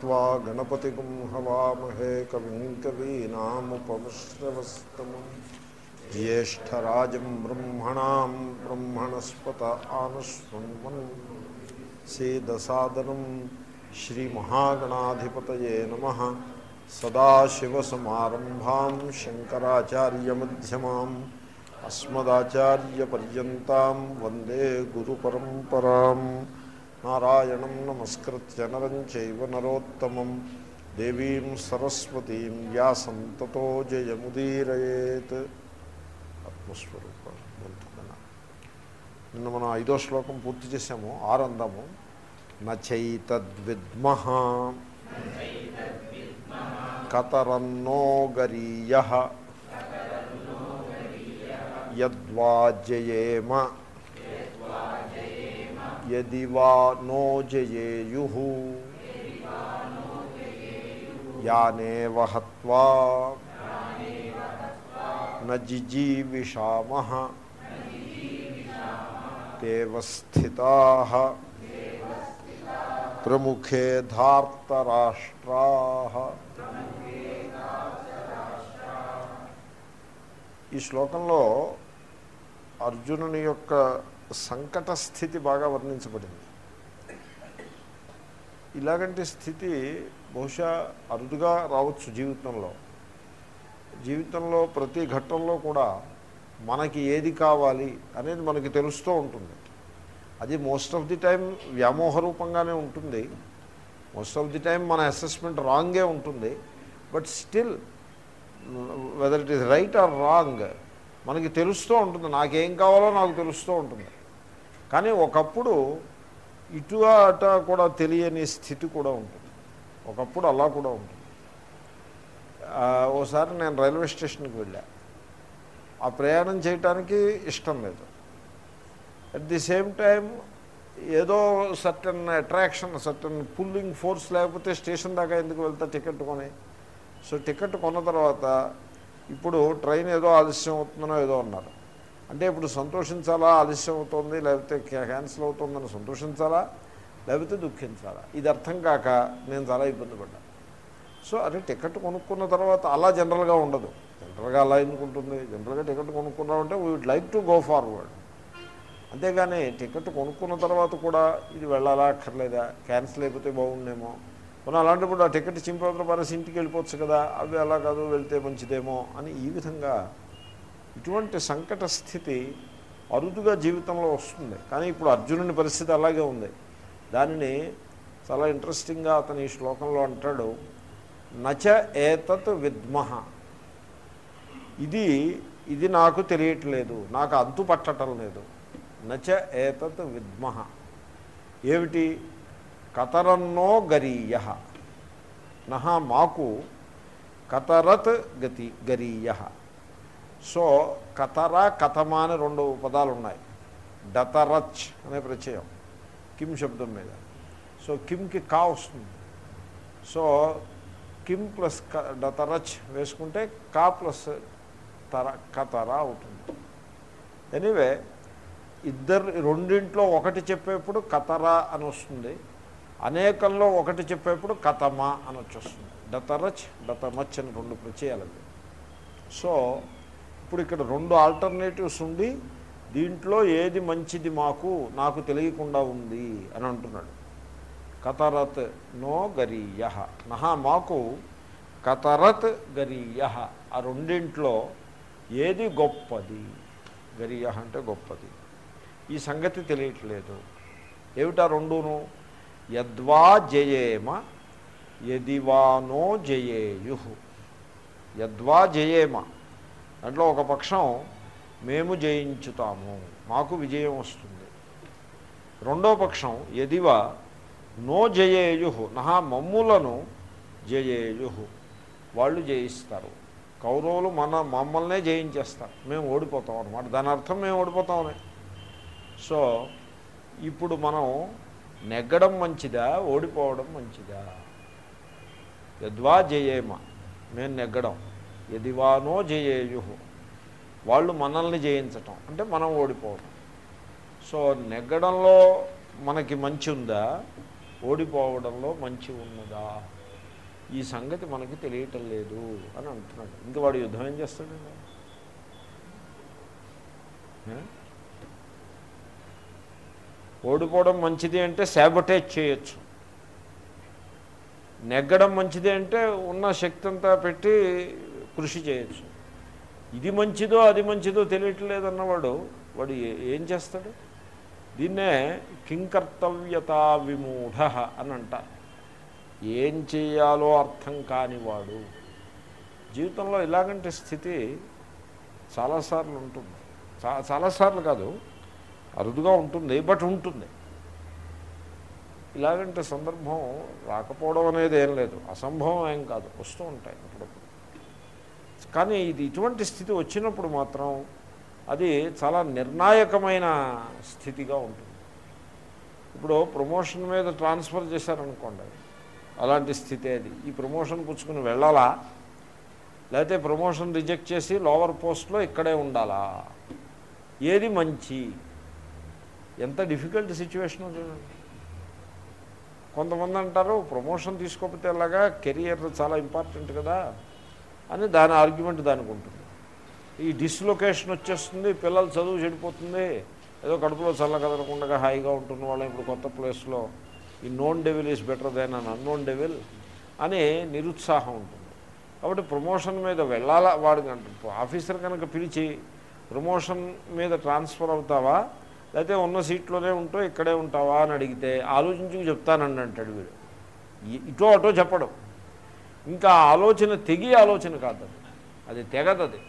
त्वा गणपतिगुं हवामहे कविं कवीनामुपमश्रवस्तमम् ज्येष्ठराजं ब्रह्मणां ब्रह्मणस्पत आनश्वन्वन् सेदसादनं श्रीमहागणाधिपतये नमः सदाशिवसमारम्भां शङ्कराचार्यमध्यमाम् अस्मदाचार्यपर्यन्तां वन्दे गुरुपरम्पराम् నారాయణం నమస్కృత్య నరం చైవ నరోత్తమం దేవీం సరస్వతీం వ్యాసం తతో జయముదీరయేత్ ఆత్మస్వరూప గ్రంథమైన నిన్న మనం ఐదో శ్లోకం పూర్తి చేసాము ఆరు అందాము నచైతద్విద్మ కతరన్నో గరీయ యద్వా జయేమ యది వా నో జయేయు యానేవ హత్వా నజిజీవిషామ తేవ స్థితా ప్రముఖే ధార్తరాష్ట్రా ఈ శ్లోకంలో అర్జునుని యొక్క సంకట స్థితి బాగా వర్ణించబడింది ఇలాగంటి స్థితి బహుశా అరుదుగా రావచ్చు జీవితంలో జీవితంలో ప్రతి ఘట్టంలో కూడా మనకి ఏది కావాలి అనేది మనకి తెలుస్తూ ఉంటుంది అది మోస్ట్ ఆఫ్ ది టైం వ్యామోహ రూపంగానే ఉంటుంది మోస్ట్ ఆఫ్ ది టైం మన అసెస్మెంట్ రాంగే ఉంటుంది but still whether it is right or wrong మనకి తెలుస్తూ ఉంటుంది నాకేం కావాలో నాకు తెలుస్తూ ఉంటుంది కానీ ఒకప్పుడు ఇటు అట కూడా తెలియని స్థితి కూడా ఉంటుంది ఒకప్పుడు అలా కూడా ఉంటుంది ఓసారి నేను రైల్వే స్టేషన్కి వెళ్ళా ఆ ప్రయాణం చేయటానికి ఇష్టం లేదు అట్ ది సేమ్ టైం ఏదో certain attraction certain pulling force లేకపోతే స్టేషన్ దాకా ఎందుకు వెళ్తా టికెట్ కొని సో టికెట్ కొన్న తర్వాత ఇప్పుడు ట్రైన్ ఏదో ఆలస్యం అవుతుందనో ఏదో అన్నారు అంటే ఇప్పుడు సంతోషించాలా ఆలస్యం అవుతుంది లేకపోతే క్యాన్సిల్ అవుతుందని సంతోషించాలా లేకపోతే దుఃఖించాలా ఇది అర్థం కాక నేను చాలా ఇబ్బంది పడ్డా సో అదే టికెట్ కొనుక్కున్న తర్వాత అలా జనరల్గా ఉండదు జనరల్గా అలా ఎందుకుంటుంది జనరల్గా టికెట్ కొనుక్కున్నామంటే we would like to go forward అంతేగాని టికెట్ కొనుక్కున్న తర్వాత కూడా ఇది వెళ్ళాలా అక్కర్లేదా క్యాన్సిల్ అయిపోతే బాగుండేమో మనం అలాంటప్పుడు ఆ టికెట్ చింపవతల పారేసి ఇంటికి వెళ్ళిపోవచ్చు కదా అవి అలా కాదు వెళ్తే మంచిదేమో అని ఈ విధంగా ఇటువంటి సంకట స్థితి అరుదుగా జీవితంలో వస్తుంది కానీ ఇప్పుడు అర్జునుని పరిస్థితి అలాగే ఉంది దానిని చాలా ఇంట్రెస్టింగ్గా అతను ఈ శ్లోకంలో అంటాడు నచ ఏతత్ విద్మహ ఇది ఇది నాకు తెలియట్లేదు నాకు అంతు పట్టటం లేదు నచ ఏతత్ విద్మహ ఏమిటి కతరన్నో గరీయ నహ మాకు కతరత్ గతి గరీయ సో కతర కథమ అని రెండు పదాలు ఉన్నాయి డతరచ్ అనే ప్రత్యయం కిమ్ శబ్దం మీద సో కిమ్కి కా వస్తుంది సో కిమ్ ప్లస్ డతరచ్ వేసుకుంటే కా ప్లస్ తర కతర అవుతుంది ఎనీవే ఇద్దరు రెండింట్లో ఒకటి చెప్పేప్పుడు కతరా అని వస్తుంది అనేకంలో ఒకటి చెప్పేప్పుడు కథమ అని వచ్చేస్తుంది డతరచ్ డతమచ్ అని రెండు ప్రత్యయాలవి సో ఇప్పుడు ఇక్కడ రెండు ఆల్టర్నేటివ్స్ ఉండి దీంట్లో ఏది మంచిది మాకు నాకు తెలియకుండా ఉంది అని అంటున్నాడు కతరత్ నో గరీయ నహ మాకు కతరత్ గరీయ ఆ రెండింట్లో ఏది గొప్పది గరీయ అంటే గొప్పది ఈ సంగతి తెలియట్లేదు ఏమిటా రెండును యద్వా జయేమ యదివానో జయేయు యద్వా జయేమ దాంట్లో ఒక పక్షం మేము జయించుతాము మాకు విజయం వస్తుంది రెండో పక్షం ఎదివ నో జయేయు నహా మమ్ములను జయేయు వాళ్ళు జయిస్తారు కౌరవులు మన మమ్మల్నే జయించేస్తారు మేము ఓడిపోతాం అనమాట దాని అర్థం మేము ఓడిపోతామని సో ఇప్పుడు మనం నెగ్గడం మంచిదా ఓడిపోవడం మంచిదా యద్వా జయేమ మేము నెగ్గడం ఎదివానో జయేయు వాళ్ళు మనల్ని జయించటం అంటే మనం ఓడిపోవడం సో నెగ్గడంలో మనకి మంచి ఉందా ఓడిపోవడంలో మంచి ఉన్నదా ఈ సంగతి మనకి తెలియటం లేదు అని అంటున్నాడు ఇంకా వాడు యుద్ధం ఏం చేస్తాడండి ఏ? ఓడిపోవడం మంచిది అంటే శాబటేజ్ చేయొచ్చు నెగ్గడం మంచిది అంటే ఉన్న శక్తి అంతా పెట్టి కృషి చేయొచ్చు ఇది మంచిదో అది మంచిదో తెలియట్లేదన్నవాడు వాడు ఏ- ఏం చేస్తాడు దీన్నే కింకర్తవ్యత విమూఢ అని అంటారు ఏం చేయాలో అర్థం కానివాడు జీవితంలో ఇలాగంటి స్థితి చాలాసార్లు ఉంటుంది చా చాలాసార్లు కాదు అరుదుగా ఉంటుంది బట్ ఉంటుంది ఇలాగంటే సందర్భం రాకపోవడం అనేది ఏం లేదు అసంభవం ఏం కాదు వస్తూ ఉంటాయి అప్పుడప్పుడు కానీ ఇది ఇటువంటి స్థితి వచ్చినప్పుడు మాత్రం అది చాలా నిర్ణాయకమైన స్థితిగా ఉంటుంది ఇప్పుడు ప్రమోషన్ మీద ట్రాన్స్ఫర్ చేశారనుకోండి అలాంటి స్థితి అది ఈ ప్రమోషన్ పుచ్చుకుని వెళ్ళాలా లేకపోతే ప్రమోషన్ రిజెక్ట్ చేసి లోవర్ పోస్ట్లో ఇక్కడే ఉండాలా ఏది మంచి ఎంత డిఫికల్ట్ సిచ్యువేషన్ చూడండి కొంతమంది అంటారు ప్రమోషన్ తీసుకోకపోతే ఎలాగా కెరియర్ చాలా ఇంపార్టెంట్ కదా అని దాని ఆర్గ్యుమెంట్ దానికి ఉంటుంది ఈ డిస్లొకేషన్ వచ్చేస్తుంది పిల్లల చదువు చెడిపోతుంది ఏదో కడుపులో చల్ల కదలకుండా హాయిగా ఉంటున్న వాళ్ళం ఇప్పుడు కొత్త ప్లేస్లో ఈ known devil is better than an unknown devil అని నిరుత్సాహం ఉంటుంది కాబట్టి ప్రమోషన్ మీద వెళ్ళాలా వాడికి అంట ఆఫీసర్ కనుక పిలిచి ప్రమోషన్ మీద ట్రాన్స్ఫర్ అవుతావా లేకపోతే ఉన్న సీట్లోనే ఉంటూ ఇక్కడే ఉంటావా అని అడిగితే ఆలోచించుకు చెప్తానండి అంటాడు వీడు ఇ- ఇటో అటో చెప్పడం ఇంకా ఆ ఆలోచన తెగి ఆలోచన కాదు అది అది తెగదది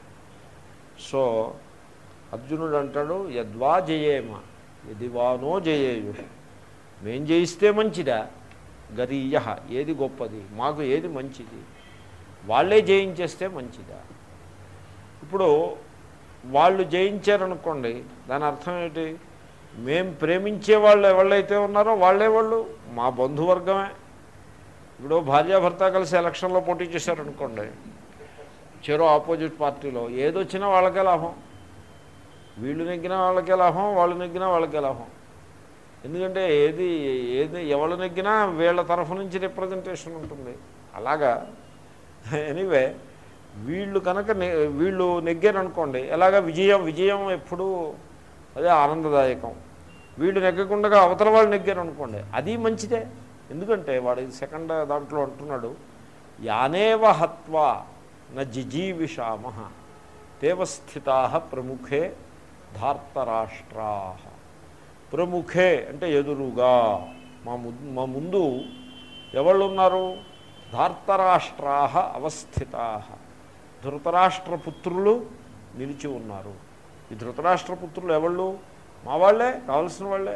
సో అర్జునుడు అంటాడు యద్వా జయేమ యదివానో జయేయు మేం జయిస్తే మంచిదా గరీయ ఏది గొప్పది మాకు ఏది మంచిది వాళ్ళే జయించేస్తే మంచిదా ఇప్పుడు వాళ్ళు జయించారనుకోండి దాని అర్థం ఏంటి మేం ప్రేమించే వాళ్ళు ఎవళ్ళైతే ఉన్నారో వాళ్ళే వాళ్ళు మా బంధువర్గమే ఇప్పుడు భార్యాభర్త కలిసి ఎలక్షన్లో పోటీ చేశారనుకోండి చెరో ఆపోజిట్ పార్టీలో ఏదొచ్చినా వాళ్ళకే లాభం వీళ్ళు నెగ్గినా వాళ్ళకే లాభం వాళ్ళు నెగ్గినా వాళ్ళకే లాభం ఎందుకంటే ఏది ఏది ఎవరు నెగ్గినా వీళ్ళ తరఫు నుంచి రిప్రజెంటేషన్ ఉంటుంది అలాగా ఎనీవే వీళ్ళు కనుక నె- వీళ్ళు నెగ్గారు అనుకోండి ఎలాగ విజయం విజయం ఎప్పుడూ అదే ఆనందదాయకం వీళ్ళు నెగ్గకుండా అవతల వాళ్ళు నెగ్గారు అనుకోండి అది మంచిదే ఎందుకంటే వాడు సెకండ్ దాంట్లో అంటున్నాడు యానేవ హత్వా న జిజీవిషామ దేవస్థితా ప్రముఖే ధార్తరాష్ట్రా ప్రముఖే అంటే ఎదురుగా మా ము- మా ముందు ఎవళ్ళు ఉన్నారు ధార్తరాష్ట్రా అవస్థితా ధృతరాష్ట్రపుత్రులు నిలిచి ఉన్నారు ఈ ధృతరాష్ట్రపుత్రులు ఎవళ్ళు మా వాళ్ళే కావలసిన వాళ్ళే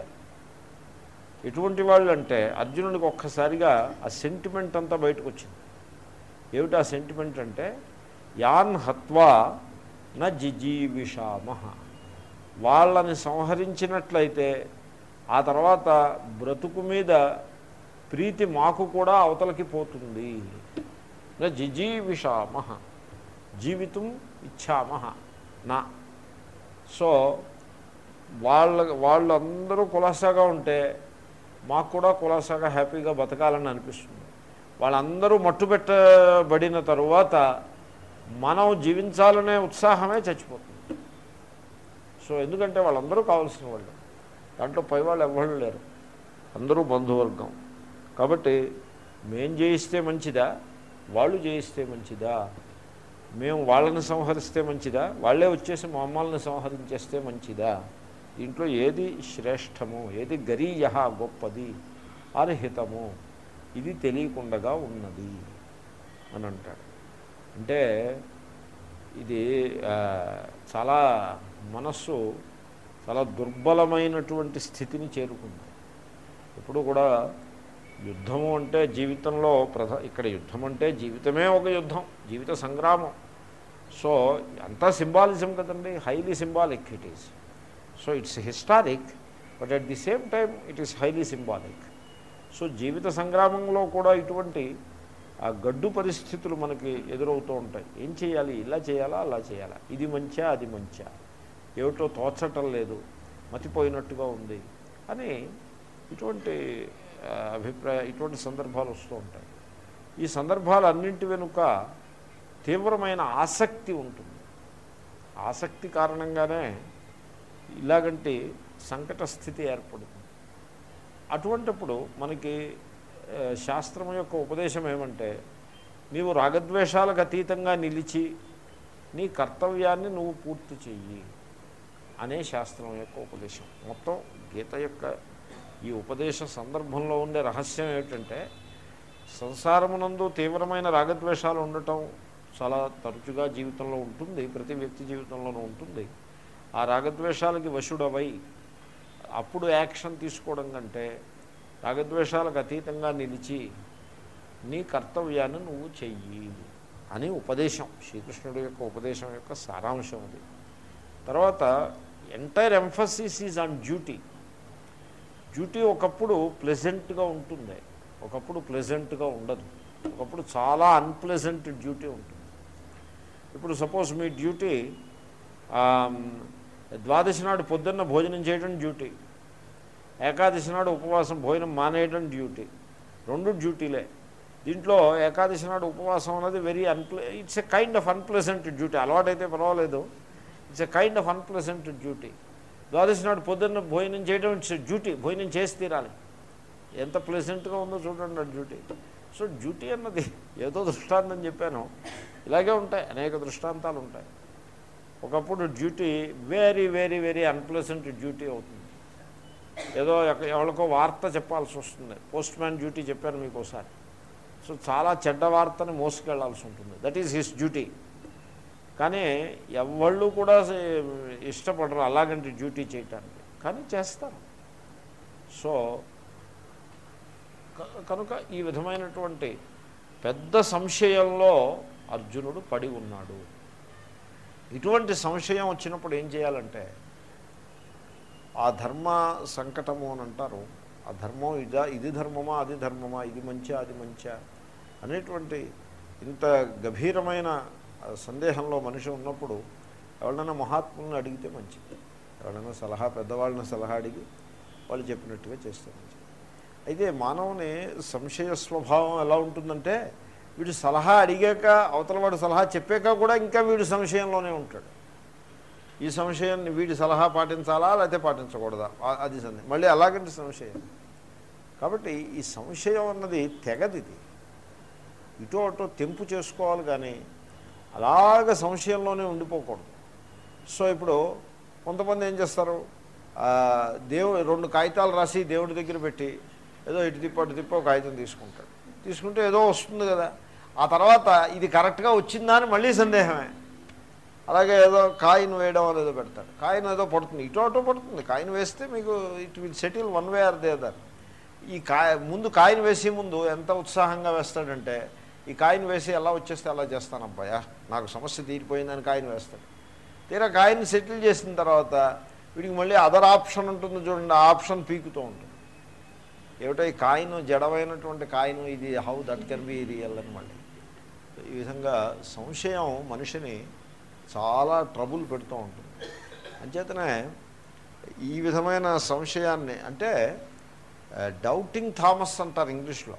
ఎటువంటి వాళ్ళు అంటే అర్జునుడికి ఒక్కసారిగా ఆ సెంటిమెంట్ అంతా బయటకు వచ్చింది ఏమిటి ఆ సెంటిమెంట్ అంటే యాన్ హత్వా న జిజీవిషామ వాళ్ళని సంహరించినట్లయితే ఆ తర్వాత బ్రతుకు మీద ప్రీతి మాకు కూడా అవతలకి పోతుంది న జిజీవిషామ జీవితం ఇచ్చామ నా సో వాళ్ళ వాళ్ళందరూ కులాసాగా ఉంటే మాకు కూడా కులాసాగా హ్యాపీగా బతకాలని అనిపిస్తుంది వాళ్ళందరూ మట్టుబెట్టబడిన తరువాత మనం జీవించాలనే ఉత్సాహమే చచ్చిపోతుంది సో ఎందుకంటే వాళ్ళందరూ కావాల్సిన వాళ్ళు దాంట్లో పై వాళ్ళు ఎవ్వరు లేరు అందరూ బంధువర్గం కాబట్టి మేం జయిస్తే మంచిదా వాళ్ళు జయిస్తే మంచిదా మేము వాళ్ళని సంహరిస్తే మంచిదా వాళ్ళే వచ్చేసి మమ్మల్ని సంహరించేస్తే మంచిదా దీంట్లో ఏది శ్రేష్టము ఏది గరీయ గొప్పది అర్హితము ఇది తెలియకుండగా ఉన్నది అని అంటాడు అంటే ఇది ఆ, చాలా మనస్సు చాలా దుర్బలమైనటువంటి స్థితిని చేరుకుంది ఎప్పుడు కూడా యుద్ధము అంటే జీవితంలో ప్రధ ఇక్కడ యుద్ధం అంటే జీవితమే ఒక యుద్ధం జీవిత సంగ్రామం సో అంతా సింబాలిజం కదండి highly symbolic it is so it's historic but at the same time it is highly symbolic so జీవిత సంగ్రామంలో కూడా ఇటువంటి ఆ గడ్డు పరిస్థితులు మనకి ఎదురవుతూ ఉంటాయి ఏం చేయాలి ఇలా చేయాలా అలా చేయాలా ఇది మంచా అది మంచా ఏమిటో తోచటం లేదు మతిపోయినట్టుగా ఉంది అని ఇటువంటి ఆ, అభిప్రాయ ఇటువంటి సందర్భాలు వస్తూ ఉంటాయి ఈ సందర్భాలన్నింటి వెనుక తీవ్రమైన ఆసక్తి ఉంటుంది ఆసక్తి కారణంగానే ఇలాగంటి సంకట స్థితి ఏర్పడుతుంది అటువంటప్పుడు మనకి ఆ, శాస్త్రం యొక్క ఉపదేశం ఏమంటే నీవు రాగద్వేషాలకు అతీతంగా నిలిచి నీ కర్తవ్యాన్ని నువ్వు పూర్తి చెయ్యి అనే శాస్త్రం యొక్క ఉపదేశం మొత్తం గీత యొక్క ఈ ఉపదేశ సందర్భంలో ఉండే రహస్యం ఏమిటంటే సంసారమునందు తీవ్రమైన రాగద్వేషాలు ఉండటం చాలా తరచుగా జీవితంలో ఉంటుంది ప్రతి వ్యక్తి జీవితంలోనూ ఉంటుంది ఆ రాగద్వేషాలకి వశుడవై అప్పుడు యాక్షన్ తీసుకోవడం కంటే రాగద్వేషాలకు అతీతంగా నిలిచి నీ కర్తవ్యాన్ని నువ్వు చెయ్యి అని ఉపదేశం శ్రీకృష్ణుడి యొక్క ఉపదేశం యొక్క సారాంశం అది తర్వాత entire emphasis is on duty duty ఒకప్పుడు ప్లెజెంట్గా ఉంటుంది ఒకప్పుడు ప్లెజెంట్గా ఉండదు ఒకప్పుడు చాలా అన్ప్లెజెంట్ డ్యూటీ ఉంటుంది ఇప్పుడు సపోజ్ మీ డ్యూటీ ద్వాదశి నాడు పొద్దున్న భోజనం చేయడం డ్యూటీ ఏకాదశి నాడు ఉపవాసం భోజనం మానేయడం డ్యూటీ రెండు డ్యూటీలే దీంట్లో ఏకాదశి నాడు ఉపవాసం అనేది వెరీ అన్ప్లే it's a kind of unpleasant duty అలవాటైతే పర్వాలేదు it's a kind of unpleasant duty ద్వాదశి నాడు పొద్దున్న భోజనం చేయడం ఇట్స్ డ్యూటీ భోజనం చేసి తీరాలి ఎంత ప్లెజెంట్గా ఉందో చూడండి ఆ డ్యూటీ సో డ్యూటీ అన్నది ఏదో దృష్టాంతం చెప్పాను ఇలాగే ఉంటాయి అనేక దృష్టాంతాలు ఉంటాయి ఒకప్పుడు duty very very very unpleasant duty అవుతుంది ఏదో ఎక్క- ఎవరికో వార్త చెప్పాల్సి వస్తుంది పోస్ట్ మ్యాన్ డ్యూటీ చెప్పాను మీకు ఒకసారి సో చాలా చెడ్డ వార్తని మోసుకెళ్లాల్సి ఉంటుంది దట్ ఈజ్ హిస్ డ్యూటీ కానీ ఎవళ్ళు కూడా సే- ఇష్టపడరు అలాగంటి డ్యూటీ చేయటానికి కానీ చేస్తారు సో క- కనుక ఈ విధమైనటువంటి పెద్ద సంశయంలో అర్జునుడు పడి ఉన్నాడు ఇటువంటి సంశయం వచ్చినప్పుడు ఏం చేయాలంటే ఆ ధర్మ సంకటము అని అంటారు ఆ ధర్మం ఇదా ఇది ధర్మమా అది ధర్మమా ఇది మంచా అది మంచా అనేటువంటి ఇంత గభీరమైన ఆ, సందేహంలో మనిషి ఉన్నప్పుడు ఎవరైనా మహాత్ములను అడిగితే మంచిది ఎవరైనా సలహా పెద్దవాళ్ళని సలహా అడిగి వాళ్ళు చెప్పినట్టుగా చేస్తే మంచిది అయితే మానవుని సంశయ స్వభావం ఎలా ఉంటుందంటే వీడు సలహా అడిగాక అవతల వాడు సలహా చెప్పాక కూడా ఇంకా వీడు సంశయంలోనే ఉంటాడు ఈ సంశయాన్ని వీడి సలహా పాటించాలా లేకపోతే పాటించకూడదా ఆ- అది సందేహం మళ్ళీ అలాగంటే సంశయం కాబట్టి ఈ సంశయం అన్నది తెగదిది ఇటు అటు తెంపు చేసుకోవాలి కానీ అలాగ సంశయంలోనే ఉండిపోకూడదు సో ఇప్పుడు కొంతమంది ఏం చేస్తారు ఆ, దేవు రెండు కాగితాలు రాసి దేవుడి దగ్గర పెట్టి ఏదో ఇటు తిప్ప అటు తిప్ప ఒక కాగితం తీసుకుంటాడు తీసుకుంటే ఏదో వస్తుంది కదా ఆ తర్వాత ఇది కరెక్ట్గా వచ్చిందా అని మళ్ళీ సందేహమే అలాగే ఏదో కాయిన్ వేయడం అనేది పెడతాడు కాయిన్ ఏదో పడుతుంది ఇటు అటు పడుతుంది కాయిన్ వేస్తే మీకు it will settle one way or the other ఈ కాయ ముందు కాయిన్ వేసే ముందు ఎంత ఉత్సాహంగా వేస్తాడంటే ఈ కాయిన్ వేసి ఎలా వచ్చేస్తే అలా చేస్తాను అబ్బాయా నాకు సమస్య తీరిపోయిందని కాయిన్ వేస్తాడు తీరా కాయిన్ సెటిల్ చేసిన తర్వాత వీడికి మళ్ళీ అదర్ ఆప్షన్ ఉంటుంది చూడండి ఆ ఆప్షన్ పీకుతూ ఉంటుంది ఏమిటో ఈ కాయిన్ జడమైనటువంటి కాయిన్ ఇది how that can be real అని మళ్ళీ ఈ విధంగా సంశయం మనిషిని చాలా ట్రబుల్ పెడుతూ ఉంటుంది అంచేతనే ఈ విధమైన సంశయాన్ని అంటే డౌటింగ్ థామస్ అంటారు ఇంగ్లీష్లో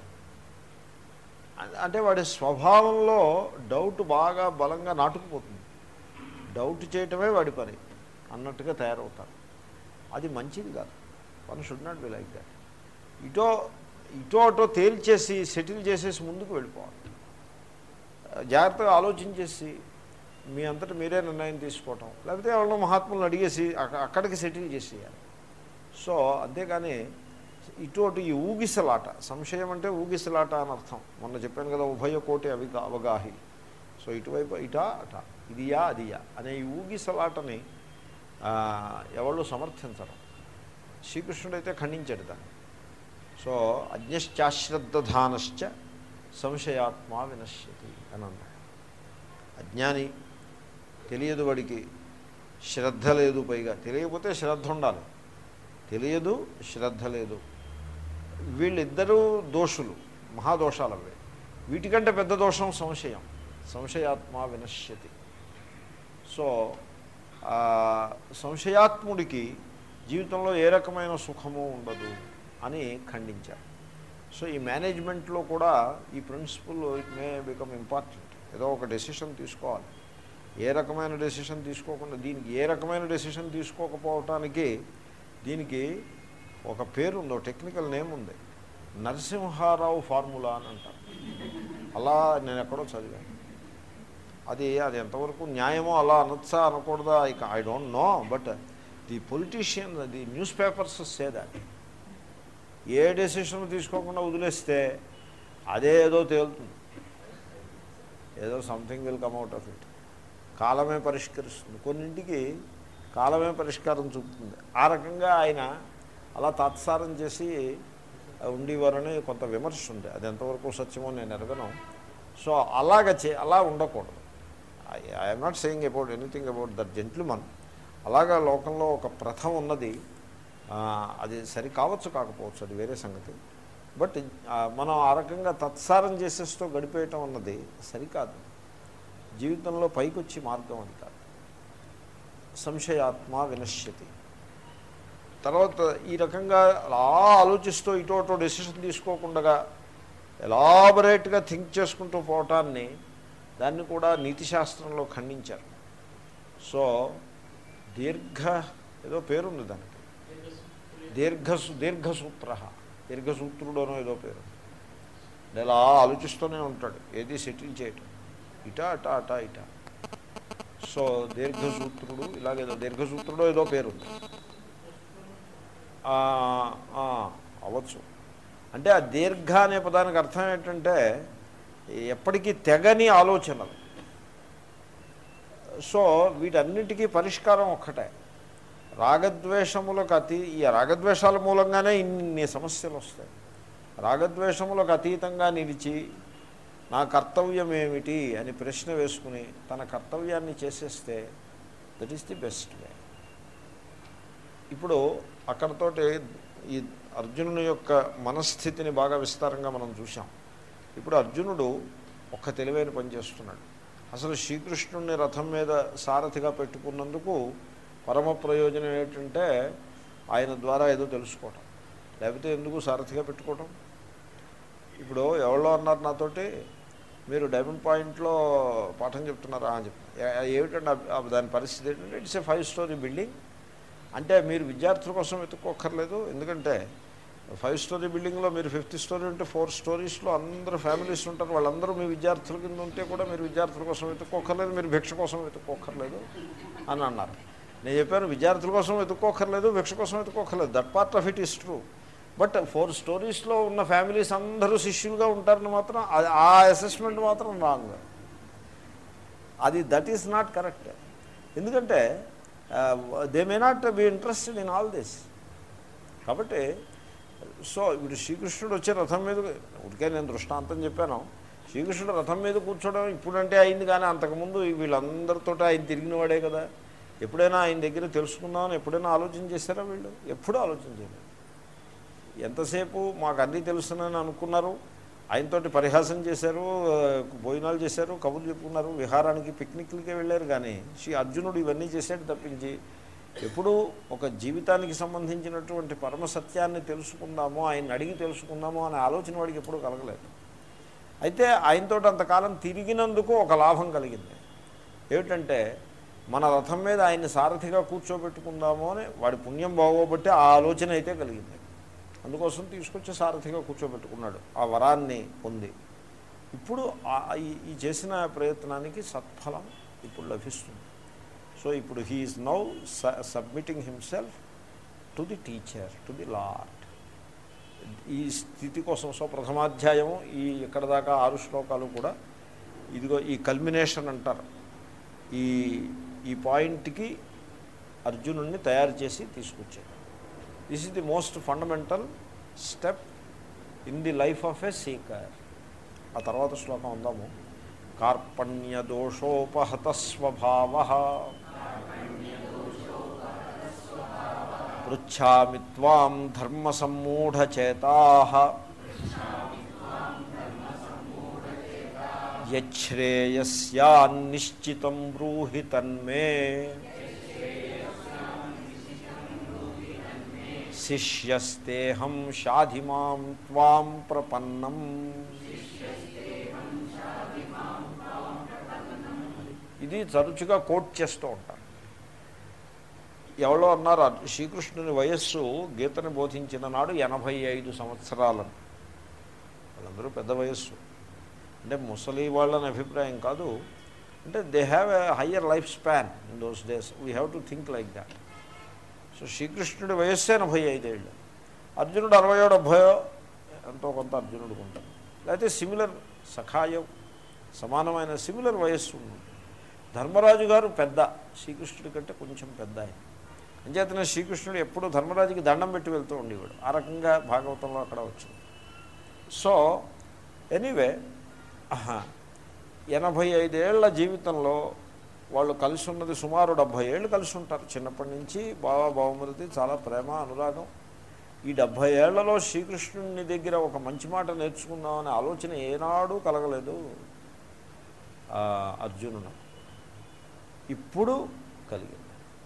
అ- అంటే వాడి స్వభావంలో డౌట్ బాగా బలంగా నాటుకుపోతుంది డౌట్ చేయటమే వాడి పని అన్నట్టుగా తయారవుతారు అది మంచిది కాదు one should not be like that ఇటో ఇటో అటో తేల్చేసి సెటిల్ చేసేసి ముందుకు వెళ్ళిపోవాలి జాగ్రత్తగా ఆలోచించేసి మీ అంతటా మీరే నిర్ణయం తీసుకోవటం లేకపోతే ఎవరినో మహాత్ములను అడిగేసి అక్క- అక్కడికి సెటిల్ చేసేయాలి సో అంతేగాని ఇటు అటు ఈ ఊగిసలాట సంశయం అంటే ఊగిసలాట అని అర్థం మొన్న చెప్పాను కదా ఉభయ కోటి అవి అవగాహి సో ఇటువైపు ఇటా అట ఇదియా అదియా అనే ఈ ఊగిసలాటని ఆ, ఎవళ్ళు సమర్థించరు శ్రీకృష్ణుడైతే ఖండించాడు దాన్ని సో అజ్ఞశ్చాశ్రద్ధానశ్చ సంశయాత్మా వినశ్యతి అని అన్నాడు అజ్ఞాని తెలియదు వాడికి శ్రద్ధ లేదు పైగా తెలియకపోతే శ్రద్ధ ఉండాలి తెలియదు శ్రద్ధ లేదు వీళ్ళిద్దరూ దోషులు మహాదోషాలు అవి వీటికంటే పెద్ద దోషం సంశయం సంశయాత్మ వినశ్యతి సో ఆ, సంశయాత్ముడికి జీవితంలో ఏ రకమైన సుఖము ఉండదు అని ఖండించారు సో ఈ మేనేజ్మెంట్లో కూడా ఈ principle it may become important ఏదో ఒక డెసిషన్ తీసుకోవాలి ఏ రకమైన డెసిషన్ తీసుకోకుండా దీనికి ఏ రకమైన డెసిషన్ తీసుకోకపోవటానికి దీనికి ఒక పేరు ఉంది ఒక టెక్నికల్ నేమ్ ఉంది నరసింహారావు ఫార్ములా అని అంటారు అలా నేను ఎక్కడో చదివాను అది అది ఎంతవరకు న్యాయమో అలా అనొచ్చా అనకూడదా ఇక I don't know but the politician the newspapers say that a decision తీసుకోకుండా వదిలేస్తే అదే ఏదో తేలుతుంది ఏదో something will come out of it కాలమే పరిష్కరిస్తుంది కొన్నింటికి కాలమే పరిష్కారం చూపుతుంది ఆ రకంగా ఆయన అలా తాత్సారం చేసి ఉండేవారని కొంత విమర్శ ఉంది అది ఎంతవరకు సత్యమో నేను ఎరగను సో అలాగ చే అలా ఉండకూడదు I'm not saying about anything about that gentleman అలాగా లోకంలో ఒక ప్రథం ఉన్నది ఆ, అది సరి కావచ్చు కాకపోవచ్చు అది వేరే సంగతి బట్ ఆ, మనం ఆ రకంగా తత్సారం చేసేస్తూ గడిపేయటం అన్నది సరికాదు జీవితంలో పైకొచ్చి మార్గం అది కాదు సంశయాత్మ వినశ్యతి తర్వాత ఈ రకంగా అలా ఆలోచిస్తూ ఇటో అటో డెసిషన్ తీసుకోకుండా ఎలాబరేట్గా థింక్ చేసుకుంటూ పోవటాన్ని దాన్ని కూడా నీతిశాస్త్రంలో ఖండించారు సో దీర్ఘ ఏదో పేరుంది దానికి దీర్ఘ దీర్ఘసూత్ర దీర్ఘసూత్రుడనో ఏదో పేరు ఇలా ఆలోచిస్తూనే ఉంటాడు ఏది సెటిల్ చేయటం ఇటా అటా అటా ఇటా సో దీర్ఘసూత్రుడు ఇలాగేదో దీర్ఘసూత్రుడో ఏదో పేరుంది ఆ, ఆ, అవ్వచ్చు అంటే ఆ దీర్ఘ అనే పదానికి అర్థం ఏంటంటే ఎప్పటికీ తెగని ఆలోచనలు సో వీటన్నిటికీ పరిష్కారం ఒక్కటే రాగద్వేషములకు అతీ ఈ రాగద్వేషాల మూలంగానే ఇన్ని సమస్యలు వస్తాయి రాగద్వేషములకు అతీతంగా నిలిచి నా కర్తవ్యం ఏమిటి అని ప్రశ్న వేసుకుని తన కర్తవ్యాన్ని చేసేస్తే that is the best way ఇప్పుడు అక్కడతోటి ఈ అర్జునుని యొక్క మనస్థితిని బాగా విస్తారంగా మనం చూసాం ఇప్పుడు అర్జునుడు ఒక్క తెలివైన పని చేస్తున్నాడు అసలు శ్రీకృష్ణుడిని రథం మీద సారథిగా పెట్టుకున్నందుకు పరమ ప్రయోజనం ఏంటంటే ఆయన ద్వారా ఏదో తెలుసుకోవటం లేకపోతే ఎందుకు సారథిగా పెట్టుకోవటం ఇప్పుడు ఎవరో అన్నారు నాతోటి మీరు డైమండ్ పాయింట్లో పాఠం చెప్తున్నారా అని చెప్పి ఏ- ఏమిటంటే ఆ- ఆ దాని పరిస్థితి ఏంటంటే it's a five storey building అంటే మీరు విద్యార్థుల కోసం వెతుక్కోక్కర్లేదు ఎందుకంటే ఫైవ్ స్టోరీ బిల్డింగ్లో మీరు ఫిఫ్త్ స్టోరీ ఉంటే ఫోర్ స్టోరీస్లో అందరూ ఫ్యామిలీస్ ఉంటారు వాళ్ళందరూ మీ విద్యార్థుల కింద ఉంటే కూడా మీరు విద్యార్థుల కోసం వెతుక్కోక్కర్లేదు మీరు భిక్ష కోసం వెతుక్కోక్కర్లేదు అని అన్నారు నేను చెప్పాను విద్యార్థుల కోసం వెతుక్కోక్కర్లేదు భిక్ష కోసం వెతుక్కోక్కర్లేదు that part of it is true but four స్టోరీస్లో ఉన్న ఫ్యామిలీస్ అందరూ శిష్యులుగా ఉంటారని మాత్రం ఆ- ఆ అసెస్మెంట్ మాత్రం రాంగ్ అది దట్ ఈస్ నాట్ కరెక్ట్ ఎందుకంటే they may not be interested in all this కాబట్టి సో ఇప్పుడు శ్రీకృష్ణుడు వచ్చే రథం మీద ఉడికే నేను దృష్టాంతం చెప్పాను శ్రీకృష్ణుడు రథం మీద కూర్చోవడం ఇప్పుడంటే అయింది కానీ అంతకుముందు వీళ్ళందరితో ఆయన తిరిగిన వాడే కదా ఎప్పుడైనా ఆయన దగ్గర తెలుసుకుందామని ఎప్పుడైనా ఆలోచన చేశారా వీళ్ళు ఎప్పుడూ ఆలోచన చేయలేదు ఎంతసేపు మాకు అన్నీ తెలుసునని అనుకున్నారు ఆయనతోటి పరిహాసం చేశారు ఆ, భోజనాలు చేశారు కబుర్లు చెప్పుకున్నారు విహారానికి పిక్నిక్లకే వెళ్ళారు కానీ శ్రీ అర్జునుడు ఇవన్నీ చేశాడు తప్పించి ఎప్పుడూ ఒక జీవితానికి సంబంధించినటువంటి పరమ సత్యాన్ని తెలుసుకుందామో ఆయన అడిగి తెలుసుకుందామో అనే ఆలోచన వాడికి ఎప్పుడూ కలగలేదు అయితే ఆయనతో అంతకాలం తిరిగినందుకు ఒక లాభం కలిగింది ఏమిటంటే మన రథం మీద ఆయన్ని సారథిగా కూర్చోబెట్టుకుందామో అని వాడి పుణ్యం బాగోబట్టి ఆ ఆలోచన అయితే కలిగింది అందుకోసం తీసుకొచ్చి సారథిగా కూర్చోబెట్టుకున్నాడు ఆ వరాన్ని పొంది ఇప్పుడు ఆ- ఈ- ఈ చేసిన ప్రయత్నానికి సత్ఫలం ఇప్పుడు లభిస్తుంది సో ఇప్పుడు he is now submitting himself to the teacher to the lord ఈ స్థితి కోసం సో ప్రథమాధ్యాయము ఈ ఇక్కడ దాకా ఆరు శ్లోకాలు కూడా ఇదిగో ఈ కల్మినేషన్ అంటారు ఈ ఈ పాయింట్కి అర్జునుడిని తయారు చేసి తీసుకొచ్చాడు this is the most fundamental step in the life of a seeker ఆ తర్వాత శ్లోకం ఉందాము కార్పణ్య దోషోపహత స్వభావ పృచ్ఛామి త్వాం ధర్మ సమ్మూఢచేతా యశ్రేయస్యాన్నిశ్చితం బ్రూహి తన్మే శిష్యస్తేహం షాధిమాం త్వాం ప్రపన్నం ఇది తరచుగా కోట్ చేస్తూ ఉంటారు ఎవరో అన్నారు అర్జు- శ్రీకృష్ణుని వయస్సు గీతని బోధించిన నాడు ఎనభై ఐదు సంవత్సరాలను వాళ్ళందరూ పెద్ద వయస్సు అంటే ముసలి వాళ్ళని అభిప్రాయం కాదు అంటే they have a higher life span in those days we have to think like that so శ్రీకృష్ణుడి వయస్సు ఎనభై ఐదేళ్ళు అర్జునుడు అరవయో డెబ్భయో ఎంతో కొంత అర్జునుడికి ఉంటుంది లేకపోతే సిమిలర్ సఖాయం సమానమైన సిమిలర్ వయస్సు ఉంది ధర్మరాజు గారు పెద్ద శ్రీకృష్ణుడి కంటే కొంచెం పెద్ద ఆయన అంచేతనే శ్రీకృష్ణుడు ఎప్పుడూ ధర్మరాజుకి దండం పెట్టి వెళ్తూ ఉండేవాడు ఆ రకంగా భాగవతంలో అక్కడ వచ్చింది సో ఎనీవే ఎనభై ఐదేళ్ల జీవితంలో వాళ్ళు కలిసి ఉన్నది సుమారు డెబ్భై ఏళ్ళు కలిసి ఉంటారు చిన్నప్పటి నుంచి బాబా బావమృతి చాలా ప్రేమ అనురాగం ఈ డెబ్భై ఏళ్లలో శ్రీకృష్ణుని దగ్గర ఒక మంచి మాట నేర్చుకుందామనే ఆలోచన ఏనాడు కలగలేదు ఆ, అర్జునుడు ఇప్పుడు కలిగింది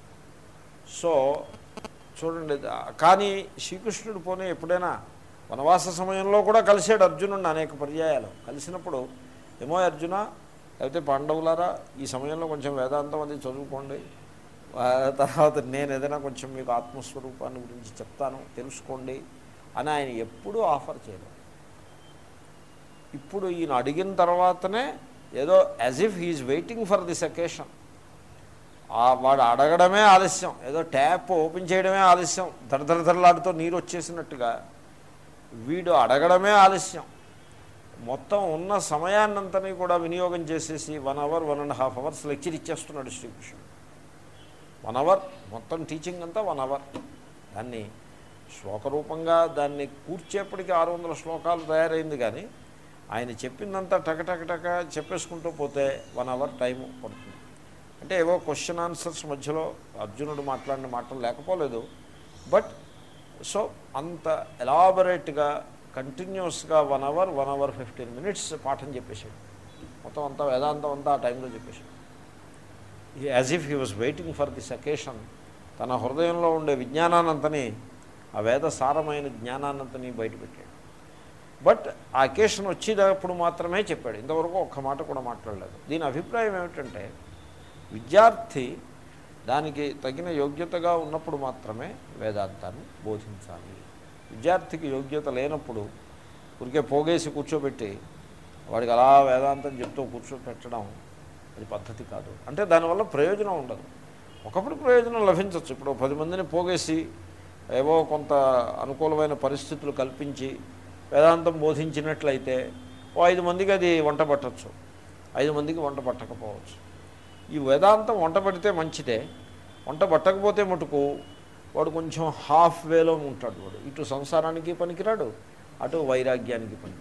సో చూడండి కానీ శ్రీకృష్ణుడు పోనీ ఎప్పుడైనా వనవాస సమయంలో కూడా కలిసాడు అర్జునుడిని అనేక పర్యాయాలు కలిసినప్పుడు ఏమో అర్జున లేకపోతే పాండవులారా ఈ సమయంలో కొంచెం వేదాంతం అది చదువుకోండి ఆ తర్వాత నేను ఏదైనా కొంచెం మీకు ఆత్మస్వరూపాన్ని గురించి చెప్తాను తెలుసుకోండి అని ఆయన ఎప్పుడూ ఆఫర్ చేయలేదు ఇప్పుడు ఈయన అడిగిన తర్వాతనే ఏదో as if he is waiting for this occasion వాడు అడగడమే ఆలస్యం ఏదో ట్యాప్ ఓపెన్ చేయడమే ఆలస్యం దరదరదరలాడుతూ నీరు వచ్చేసినట్టుగా వీడు అడగడమే ఆలస్యం మొత్తం ఉన్న సమయాన్నంతని కూడా వినియోగం చేసేసి one hour one and half hours lecture ఇచ్చేస్తున్నాడు శ్రీకృష్ణుడు వన్ అవర్ మొత్తం టీచింగ్ అంతా వన్ అవర్ దాన్ని శ్లోకరూపంగా దాన్ని కూర్చేపటికి ఆరు వందల శ్లోకాలు తయారైంది కానీ ఆయన చెప్పిందంతా టక టక టక చెప్పేసుకుంటూ పోతే వన్ అవర్ టైం పడుతుంది అంటే ఏవో క్వశ్చన్ ఆన్సర్స్ మధ్యలో అర్జునుడు మాట్లాడిన మాటలు లేకపోలేదు బట్ సో అంత ఎలాబరేట్గా కంటిన్యూస్గా one hour one hour fifteen minutes పాఠం చెప్పేశాడు మొత్తం అంతా వేదాంతం అంతా ఆ టైంలో చెప్పేశాడు as if he was waiting for this occasion తన హృదయంలో ఉండే విజ్ఞానాన్నంతని ఆ వేద సారమైన జ్ఞానాన్నంతని బయటపెట్టాడు బట్ ఆ అకేషన్ వచ్చేటప్పుడు మాత్రమే చెప్పాడు ఇంతవరకు ఒక్క మాట కూడా మాట్లాడలేదు దీని అభిప్రాయం ఏమిటంటే విద్యార్థి దానికి తగిన యోగ్యతగా ఉన్నప్పుడు మాత్రమే వేదాంతాన్ని బోధించాలి విద్యార్థికి యోగ్యత లేనప్పుడు ఊరికే పోగేసి కూర్చోబెట్టి వాడికి అలా వేదాంతం చెప్తూ కూర్చోపెట్టడం అది పద్ధతి కాదు అంటే దానివల్ల ప్రయోజనం ఉండదు ఒకప్పుడు ప్రయోజనం లభించవచ్చు ఇప్పుడు పది మందిని పోగేసి ఏవో కొంత అనుకూలమైన పరిస్థితులు కల్పించి వేదాంతం బోధించినట్లయితే ఓ ఐదు మందికి అది వంట పట్టచ్చు ఐదు మందికి వంట పట్టకపోవచ్చు ఈ వేదాంతం వంట పడితే మంచిదే వంట పట్టకపోతే మటుకు వాడు కొంచెం హాఫ్ వేలో ఉంటాడు వాడు ఇటు సంసారానికి పనికిరాడు అటు వైరాగ్యానికి పనికిరాడు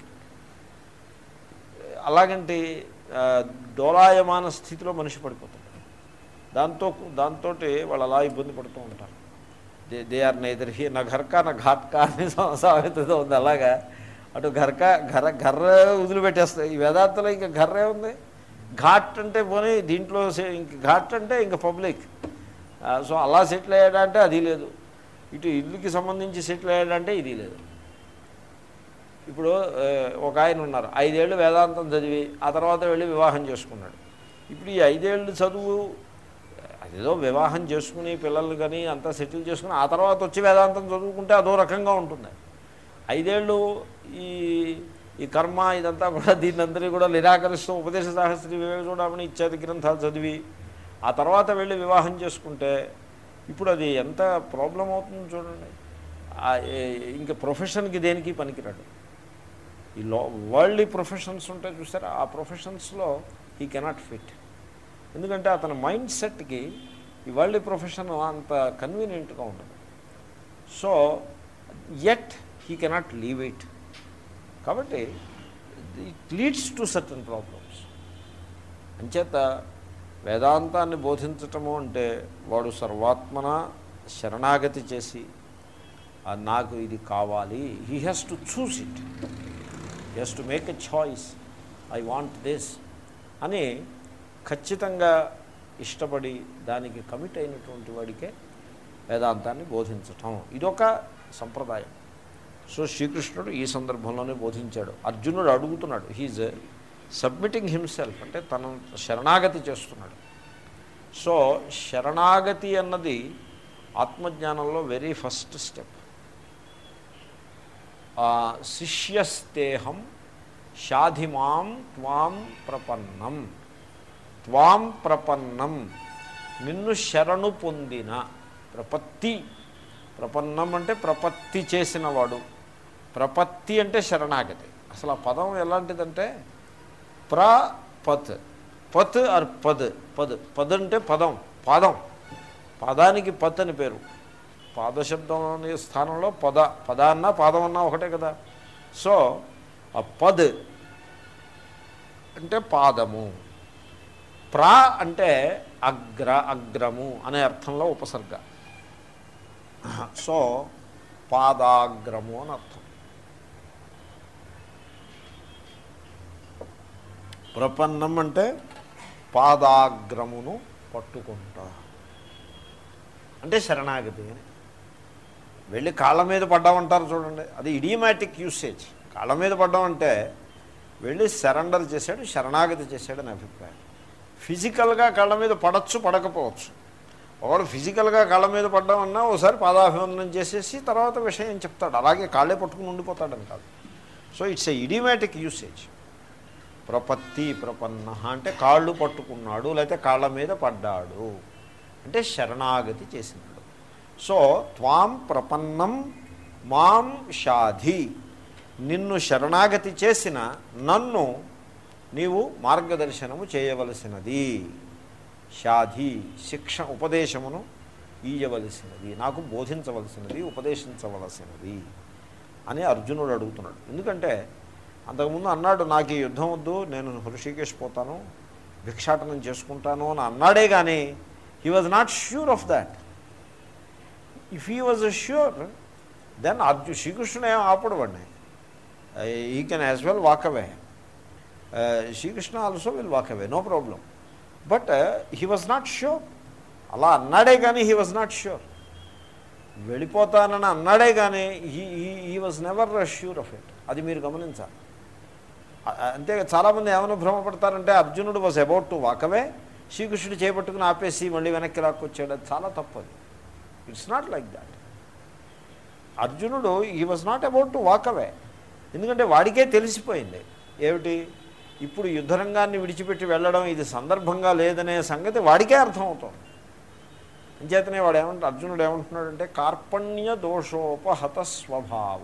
అలాగంటి ఆ, డోలాయమాన స్థితిలో మనిషి పడిపోతాడు దాంతో దాంతో వాళ్ళు అలా ఇబ్బంది పడుతూ ఉంటారు దే దే ఆర్ నైదర్ హీ నా ఘర్కా నా ఘాట్కా అని సామెతతో ఉంది అలాగా అటు ఘర్క ఘర ఘర్ర వదిలిపెట్టేస్తాయి ఈ వేదాంతలో ఇంకా ఘర్రే ఉంది ఘాట్ అంటే పోనీ దీంట్లో సే- ఇంక ఘాట్ అంటే ఇంకా పబ్లిక్ సో అలా సెటిల్ అయ్యాడంటే అది లేదు ఇటు ఇల్లుకి సంబంధించి సెటిల్ అయ్యాడంటే ఇది లేదు ఇప్పుడు ఆ, ఒక ఆయన ఉన్నారు ఐదేళ్ళు వేదాంతం చదివి ఆ తర్వాత వెళ్ళి వివాహం చేసుకున్నాడు ఇప్పుడు ఈ ఐదేళ్ళు చదువు అదేదో వివాహం చేసుకుని పిల్లలు కానీ అంతా సెటిల్ చేసుకుని ఆ తర్వాత వచ్చి వేదాంతం చదువుకుంటే అదో రకంగా ఉంటుంది ఐదేళ్ళు ఈ ఈ కర్మ ఇదంతా కూడా దీన్ని అందరినీ కూడా నిరాకరిస్తూ ఉపదేశ సాహస్రి వివేక చూడమని ఇత్యాది గ్రంథాలు చదివి ఆ తర్వాత వెళ్ళి వివాహం చేసుకుంటే ఇప్పుడు అది ఎంత ప్రాబ్లం అవుతుందో చూడండి ఆ, ఏ- ఇంకా ప్రొఫెషన్కి దేనికి పనికిరాడు ఈ లో వరల్డ్ ప్రొఫెషన్స్ ఉంటాయి చూసారా ఆ ప్రొఫెషన్స్లో ఈ కెనాట్ ఫిట్ ఎందుకంటే అతని మైండ్ సెట్కి ఈ వరల్డ్ ప్రొఫెషన్ అంత కన్వీనియంట్గా ఉండదు so at he cannot leave it కాబట్టి it leads to certain problems అంచేత వేదాంతాన్ని బోధించటము అంటే వాడు సర్వాత్మన శరణాగతి చేసి "ఆ, నాకు ఇది కావాలి he has to choose it he has to make a choice I want this అని ఖచ్చితంగా ఇష్టపడి దానికి కమిట్ అయినటువంటి వాడికే వేదాంతాన్ని బోధించటం ఇదొక సంప్రదాయం సో శ్రీకృష్ణుడు ఈ సందర్భంలోనే బోధించాడు అర్జునుడు అడుగుతున్నాడు హీజ్ సబ్మిటింగ్ హిమ్సెల్ఫ్ అంటే తన శరణాగతి చేస్తున్నాడు సో శరణాగతి అన్నది ఆత్మజ్ఞానంలో వెరీ ఫస్ట్ స్టెప్ శిష్యస్తేహం షాధిమాం త్వాం ప్రపన్నం త్వాం ప్రపన్నం నిన్ను శరణు పొందిన ప్రపత్తి ప్రపన్నం అంటే ప్రపత్తి చేసినవాడు ప్రపత్తి అంటే శరణాగతి అసలు ఆ పదం ఎలాంటిదంటే ప్రపత్ పత్ ఆర్ పద్ పద్ పద్ అంటే పదం పాదం పదానికి పత్ అని పేరు పాదశబ్దం అనే స్థానంలో పద పద అన్నా పాదం అన్నా ఒకటే కదా సో ఆ పద్ అంటే పాదము ప్రా అంటే అగ్ర అగ్రము అనే అర్థంలో ఉపసర్గ సో పాదాగ్రము అని అర్థం ప్రపన్నం అంటే పాదాగ్రమును పట్టుకుంటా అంటే శరణాగతి అని వెళ్ళి కాళ్ళ మీద పడ్డామంటారు చూడండి అది ఇడియమాటిక్ యూసేజ్ కాళ్ళ మీద పడ్డామంటే వెళ్ళి సరెండర్ చేశాడు శరణాగతి చేశాడు అని అభిప్రాయం ఫిజికల్గా కళ్ళ మీద పడచ్చు పడకపోవచ్చు ఒకడు ఫిజికల్గా కళ్ళ మీద పడ్డామన్నా ఒకసారి పాదాభివందనం చేసేసి తర్వాత విషయం చెప్తాడు అలాగే కాళ్ళే పట్టుకుని ఉండిపోతాడని కాదు so it's a idiomatic usage ప్రపత్తి ప్రపన్న అంటే కాళ్ళు పట్టుకున్నాడు లేకపోతే కాళ్ళ మీద పడ్డాడు అంటే శరణాగతి చేసినాడు సో త్వాం ప్రపన్నం మాం షాధి నిన్ను శరణాగతి చేసిన నన్ను నీవు మార్గదర్శనము చేయవలసినది షాధి శిక్ష ఉపదేశమును ఇయ్యవలసినది నాకు బోధించవలసినది ఉపదేశించవలసినది అని అర్జునుడు అడుగుతున్నాడు ఎందుకంటే అంతకుముందు అన్నాడు నాకు ఈ యుద్ధం వద్దు నేను హృషికేశ్ పోతాను భిక్షాటనం చేసుకుంటాను అని అన్నాడే కానీ he was not sure of that if he was sure then అర్జు శ్రీకృష్ణుడు ఏం ఆపడు వాడిని he can as well walk away Sri Krishna also will walk away no problem but he was not sure అలా అన్నాడే కానీ హీ వాజ్ నాట్ ష్యూర్ వెళ్ళిపోతానని అన్నాడే కానీ he he was never sure of it అది మీరు గమనించాలి అంతే చాలామంది ఏమైనా భ్రమపడతారంటే అర్జునుడు వాజ్ అబౌట్ టు వాకవే శ్రీకృష్ణుడు చేపట్టుకుని ఆపేసి మళ్ళీ వెనక్కి లాక్కొచ్చాడు అది చాలా తప్పది ఇట్స్ నాట్ లైక్ దాట్ అర్జునుడు he was not about to walk away ఎందుకంటే వాడికే తెలిసిపోయింది ఏమిటి ఇప్పుడు యుద్ధరంగాన్ని విడిచిపెట్టి వెళ్ళడం ఇది సందర్భంగా లేదనే సంగతి వాడికే అర్థమవుతోంది అంచేతనే వాడు ఏమంటే అర్జునుడు ఏమంటున్నాడంటే కార్పణ్య దోషోపహత స్వభావ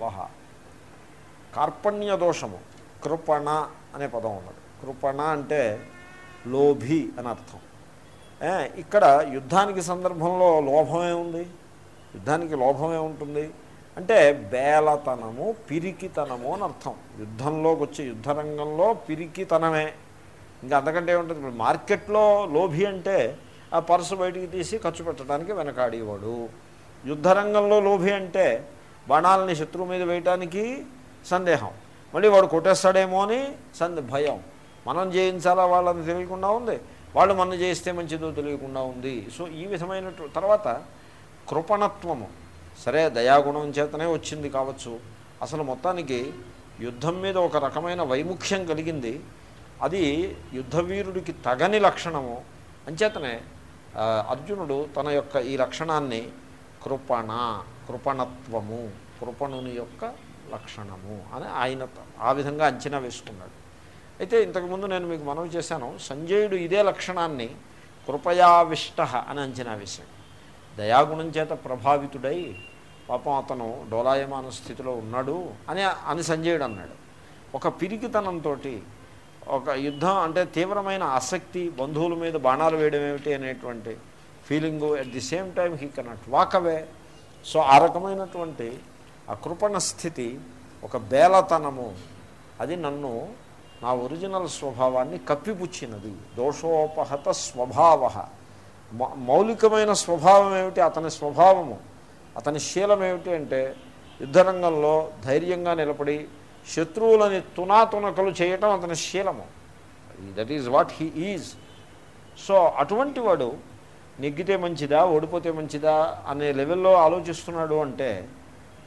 కార్పణ్య దోషము కృపణ అనే పదం ఉన్నది కృపణ అంటే లోభి అని అర్థం ఇక్కడ యుద్ధానికి సందర్భంలో లోభమే ఉంది యుద్ధానికి లోభమే ఉంటుంది అంటే బేలతనము పిరికితనము అని అర్థం యుద్ధంలోకి వచ్చే యుద్ధరంగంలో పిరికితనమే ఇంకా అంతకంటే ఏముంటుంది ఇప్పుడు మార్కెట్లో లోభి అంటే ఆ పర్సు బయటికి తీసి ఖర్చు పెట్టడానికి వెనకాడేవాడు యుద్ధరంగంలో లోభి అంటే బాణాలని శత్రువు మీద వేయటానికి సందేహం మళ్ళీ వాడు కొట్టేస్తాడేమో అని సంద భయం మనం జయించాలా వాళ్ళని తెలియకుండా ఉంది వాళ్ళు మనం జయిస్తే మంచిదో తెలియకుండా ఉంది సో ఈ విధమైన తర్వాత కృపణత్వము సరే దయాగుణం చేతనే వచ్చింది కావచ్చు అసలు మొత్తానికి యుద్ధం మీద ఒక రకమైన వైముఖ్యం కలిగింది అది యుద్ధవీరుడికి తగని లక్షణము అంచేతనే అర్జునుడు తన యొక్క ఈ లక్షణాన్ని కృపణ కృపణత్వము కృపణుని యొక్క లక్షణము అని ఆయన ఆ విధంగా అంచనా వేసుకున్నాడు అయితే ఇంతకుముందు నేను మీకు మనవి చేశాను సంజయుడు ఇదే లక్షణాన్ని కృపయావిష్ట అని అంచనా వేశాడు దయాగుణం చేత ప్రభావితుడై పాపం అతను డోలాయమాన స్థితిలో ఉన్నాడు అని అని సంజయుడు అన్నాడు ఒక పిరికితనంతో ఒక యుద్ధం అంటే తీవ్రమైన ఆసక్తి బంధువుల మీద బాణాలు వేయడం ఏమిటి అనేటువంటి feeling at the same time he cannot walk away so ఆ రకమైనటువంటి ఆ కృపణ స్థితి ఒక బేలతనము అది నన్ను నా ఒరిజినల్ స్వభావాన్ని కప్పిపుచ్చినది దోషోపహత స్వభావ మౌలికమైన స్వభావం ఏమిటి అతని స్వభావము అతని శీలం ఏమిటి అంటే యుద్ధరంగంలో ధైర్యంగా నిలబడి శత్రువులని తునాతునకలు చేయటం అతని శీలము that is what he is so అటువంటి వాడు నెగ్గితే మంచిదా ఓడిపోతే మంచిదా అనే లెవెల్లో ఆలోచిస్తున్నాడు అంటే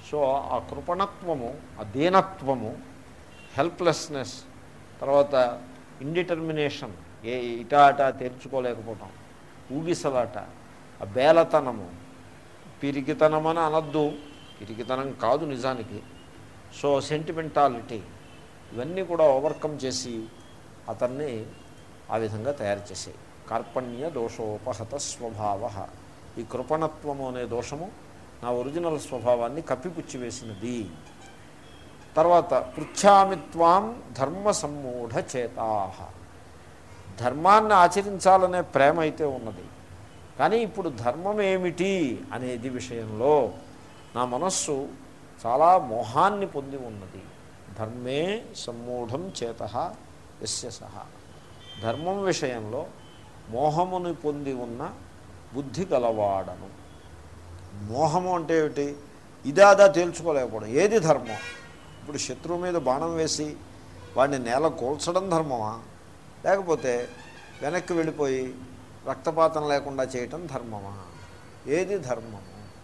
సో ఆ కృపణత్వము ఆ దీనత్వము హెల్ప్లెస్నెస్ తర్వాత ఇండిటర్మినేషన్ ఏ ఇటా అటా తెరుచుకోలేకపోవటం ఊగిసలాట ఆ బేలతనము పిరిగితనం అని అనద్దు పిరిగితనం కాదు నిజానికి సో సెంటిమెంటాలిటీ ఇవన్నీ కూడా ఓవర్కమ్ చేసి అతన్ని ఆ విధంగా తయారు చేసాయి కార్పణ్య దోషోపహత స్వభావ ఈ కృపణత్వము అనే దోషము నా ఒరిజినల్ స్వభావాన్ని కప్పిపుచ్చి వేసినది తర్వాత పృచ్ఛామిత్వాం ధర్మ సమ్మూఢ చేతా ధర్మాన్ని ఆచరించాలనే ప్రేమ అయితే ఉన్నది కానీ ఇప్పుడు ధర్మం ఏమిటి అనేది విషయంలో నా మనస్సు చాలా మోహాన్ని పొంది ఉన్నది ధర్మే సమ్మూఢం చేత యస్య సహ ధర్మం విషయంలో మోహముని పొంది ఉన్న బుద్ధి గలవాడను మోహము అంటే ఏమిటి ఇదాదా తేల్చుకోలేకపోవడం ఏది ధర్మం ఇప్పుడు శత్రువు మీద బాణం వేసి వాడిని నేల కూల్చడం ధర్మమా లేకపోతే వెనక్కి వెళ్ళిపోయి రక్తపాతం లేకుండా చేయటం ధర్మమా ఏది ధర్మము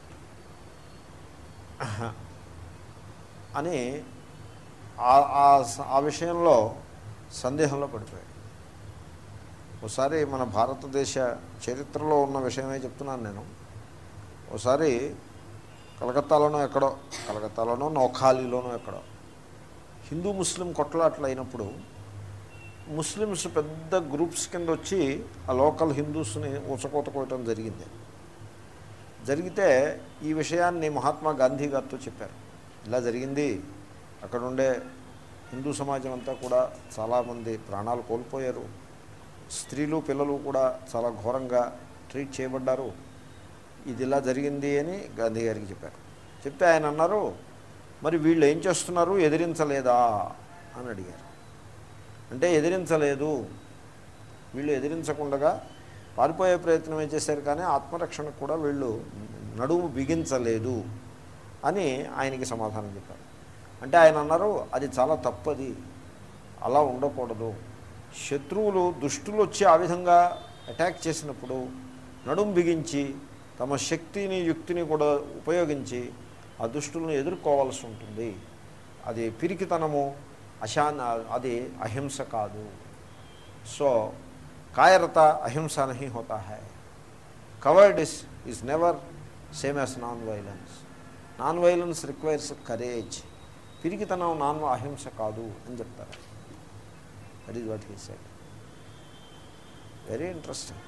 అని ఆ- ఆ స- ఆ విషయంలో సందేహంలో పడిపోయాడు ఒకసారి మన భారతదేశ చరిత్రలో ఉన్న విషయమే చెప్తున్నాను నేను ఒకసారి కలకత్తాలోనో ఎక్కడో కలకత్తాలోనో నౌఖాళీలోనో ఎక్కడో హిందూ ముస్లిం కొట్లాట్లు అయినప్పుడు ముస్లిమ్స్ పెద్ద గ్రూప్స్ కింద వచ్చి ఆ లోకల్ హిందూస్ని ఊచకోత కోయటం జరిగింది జరిగితే ఈ విషయాన్ని మహాత్మా గాంధీ గారితో చెప్పారు ఇలా జరిగింది అక్కడ ఉండే హిందూ సమాజం అంతా కూడా చాలామంది ప్రాణాలు కోల్పోయారు స్త్రీలు పిల్లలు కూడా చాలా ఘోరంగా ట్రీట్ చేయబడ్డారు ఇది ఇలా జరిగింది అని గాంధీ గారికి చెప్పారు చెప్తే ఆయన అన్నారు మరి వీళ్ళు ఏం చేస్తున్నారు ఎదిరించలేదా అని అడిగారు అంటే ఎదిరించలేదు వీళ్ళు ఎదిరించకుండా పారిపోయే ప్రయత్నం చేశారు కానీ ఆత్మరక్షణకు కూడా వీళ్ళు నడుము బిగించలేదు అని ఆయనకి సమాధానం చెప్పారు అంటే ఆయన అన్నారు అది చాలా తప్పది అలా ఉండకూడదు శత్రువులు దుష్టులు వచ్చి ఆ విధంగా అటాక్ చేసినప్పుడు నడుం బిగించి తమ శక్తిని యుక్తిని కూడా ఉపయోగించి ఆ దుష్టులను ఎదుర్కోవాల్సి ఉంటుంది అది పిరికితనము అశాన్ అది అహింస కాదు సో కాయరత అహింస నహి హోతా హై coward is is never same as non violence non violence requires courage పిరికితనం నాన్ అహింస కాదు అని చెప్తారు that is what he said very interesting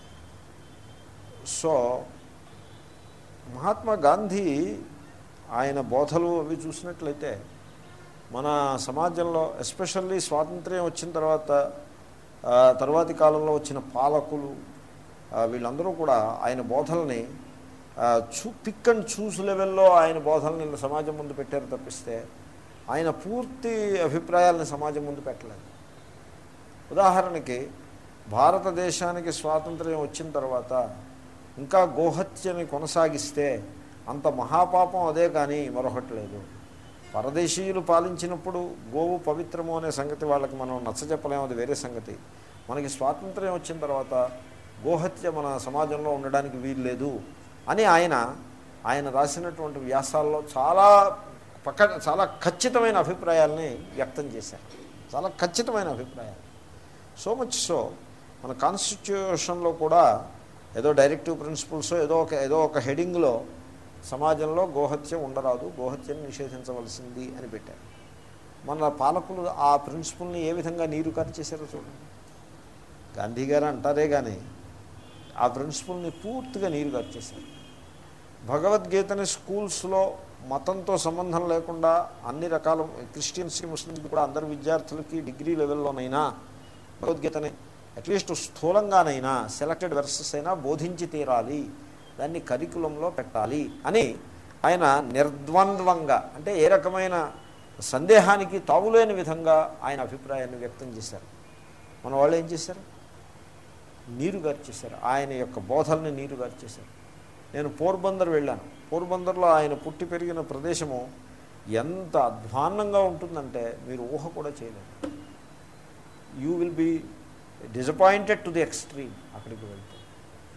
so Mahatma Gandhi ఆయన బోధలు అవి చూసినట్లయితే మన సమాజంలో ఎస్పెషల్లీ స్వాతంత్ర్యం వచ్చిన తర్వాత ఆ, తర్వాతి కాలంలో వచ్చిన పాలకులు ఆ, వీళ్ళందరూ కూడా ఆయన బోధల్ని ఆ, చూ పిక్ అండ్ చూస్ లెవెల్లో ఆయన బోధల్ని సమాజం ముందు పెట్టారు తప్పిస్తే ఆయన పూర్తి అభిప్రాయాలను సమాజం ముందు పెట్టలేదు ఉదాహరణకి భారతదేశానికి స్వాతంత్ర్యం వచ్చిన తర్వాత ఇంకా గోహత్యని కొనసాగిస్తే అంత మహాపాపం అదే కానీ మరొకటి లేదు పరదేశీయులు పాలించినప్పుడు గోవు పవిత్రము అనే సంగతి వాళ్ళకి మనం నచ్చజెప్పలేము అది వేరే సంగతి మనకి స్వాతంత్ర్యం వచ్చిన తర్వాత గోహత్య మన సమాజంలో ఉండడానికి వీలు లేదు అని ఆయన ఆయన రాసినటువంటి వ్యాసాల్లో చాలా పక్క చాలా ఖచ్చితమైన అభిప్రాయాల్ని వ్యక్తం చేశారు చాలా ఖచ్చితమైన అభిప్రాయాలు సో మచ్ సో మన కాన్స్టిట్యూషన్లో కూడా ఏదో డైరెక్టివ్ ప్రిన్సిపల్స్ ఏదో ఒక ఏదో ఒక హెడింగ్లో సమాజంలో గోహత్య ఉండరాదు గోహత్యను నిషేధించవలసింది అని పెట్టారు మన పాలకులు ఆ ప్రిన్సిపల్ని ఏ విధంగా నీరు చేశారో చూడండి గాంధీ గారు అంటారే కానీ ఆ ప్రిన్సిపల్ని పూర్తిగా నీరు చేశారు భగవద్గీతని స్కూల్స్లో మతంతో సంబంధం లేకుండా అన్ని రకాల క్రిస్టియన్స్కి ముస్లింస్కి కూడా అందరు విద్యార్థులకి డిగ్రీ లెవెల్లోనైనా భగవద్గీతని అట్లీస్ట్ స్థూలంగానైనా సెలెక్టెడ్ వెర్సెస్ అయినా బోధించి తీరాలి దాన్ని కరికులంలో పెట్టాలి అని ఆయన నిర్ద్వంద్వంగా అంటే ఏ రకమైన సందేహానికి తావులేని విధంగా ఆయన అభిప్రాయాన్ని వ్యక్తం చేశారు మన వాళ్ళు ఏం చేశారు నీరు గార్చేశారు ఆయన యొక్క బోధల్ని నీరు గార్చేశారు నేను పోర్బందర్ వెళ్ళాను పోర్బందర్లో ఆయన పుట్టి పెరిగిన ప్రదేశము ఎంత అధ్వాన్నంగా ఉంటుందంటే మీరు ఊహ కూడా చేయలేరు you will be disappointed to the extreme అక్కడికి వెళ్తే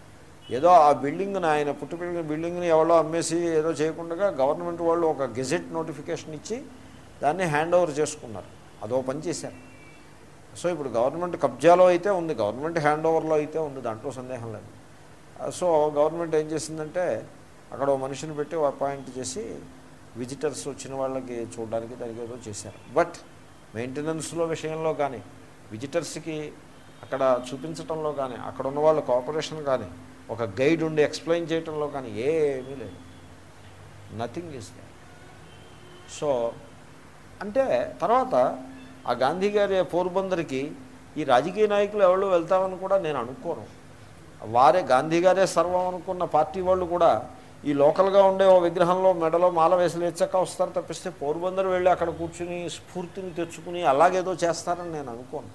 ఏదో ఆ బిల్డింగ్ని ఆయన పుట్టి పెరిగిన బిల్డింగ్ని ఎవరో అమ్మేసి ఏదో చేయకుండా గవర్నమెంట్ వాళ్ళు ఒక గెజెట్ నోటిఫికేషన్ ఇచ్చి దాన్ని హ్యాండ్ ఓవర్ చేసుకున్నారు అదో పని చేశారు సో ఇప్పుడు గవర్నమెంట్ కబ్జాలో అయితే ఉంది గవర్నమెంట్ హ్యాండ్ ఓవర్లో అయితే ఉంది దాంట్లో సందేహం లేదు సో గవర్నమెంట్ ఏం చేసిందంటే అక్కడ ఓ మనిషిని పెట్టి ఓ అపాయింట్ చేసి విజిటర్స్ వచ్చిన వాళ్ళకి చూడడానికి దానికి ఏదో చేశారు బట్ మెయింటెనెన్స్లో విషయంలో కానీ విజిటర్స్కి అక్కడ చూపించడంలో కానీ అక్కడ ఉన్న వాళ్ళ కోఆపరేషన్ కానీ ఒక గైడ్ ఉండి ఎక్స్ప్లెయిన్ చేయడంలో కానీ ఏమీ లేదు నథింగ్ ఈస్ దే సో అంటే తర్వాత ఆ గాంధీ గారి పోర్బందర్కి ఈ రాజకీయ నాయకులు ఎవరు వెళ్తామని కూడా నేను అనుకోను వారే గాంధీ గారే సర్వం అనుకున్న పార్టీ వాళ్ళు కూడా ఈ లోకల్గా ఉండే ఓ విగ్రహంలో మెడలో మాల వేసి లేచక్క వస్తారు తప్పిస్తే పోర్బందర్ వెళ్ళి అక్కడ కూర్చుని స్ఫూర్తిని తెచ్చుకుని అలాగేదో చేస్తారని నేను అనుకోను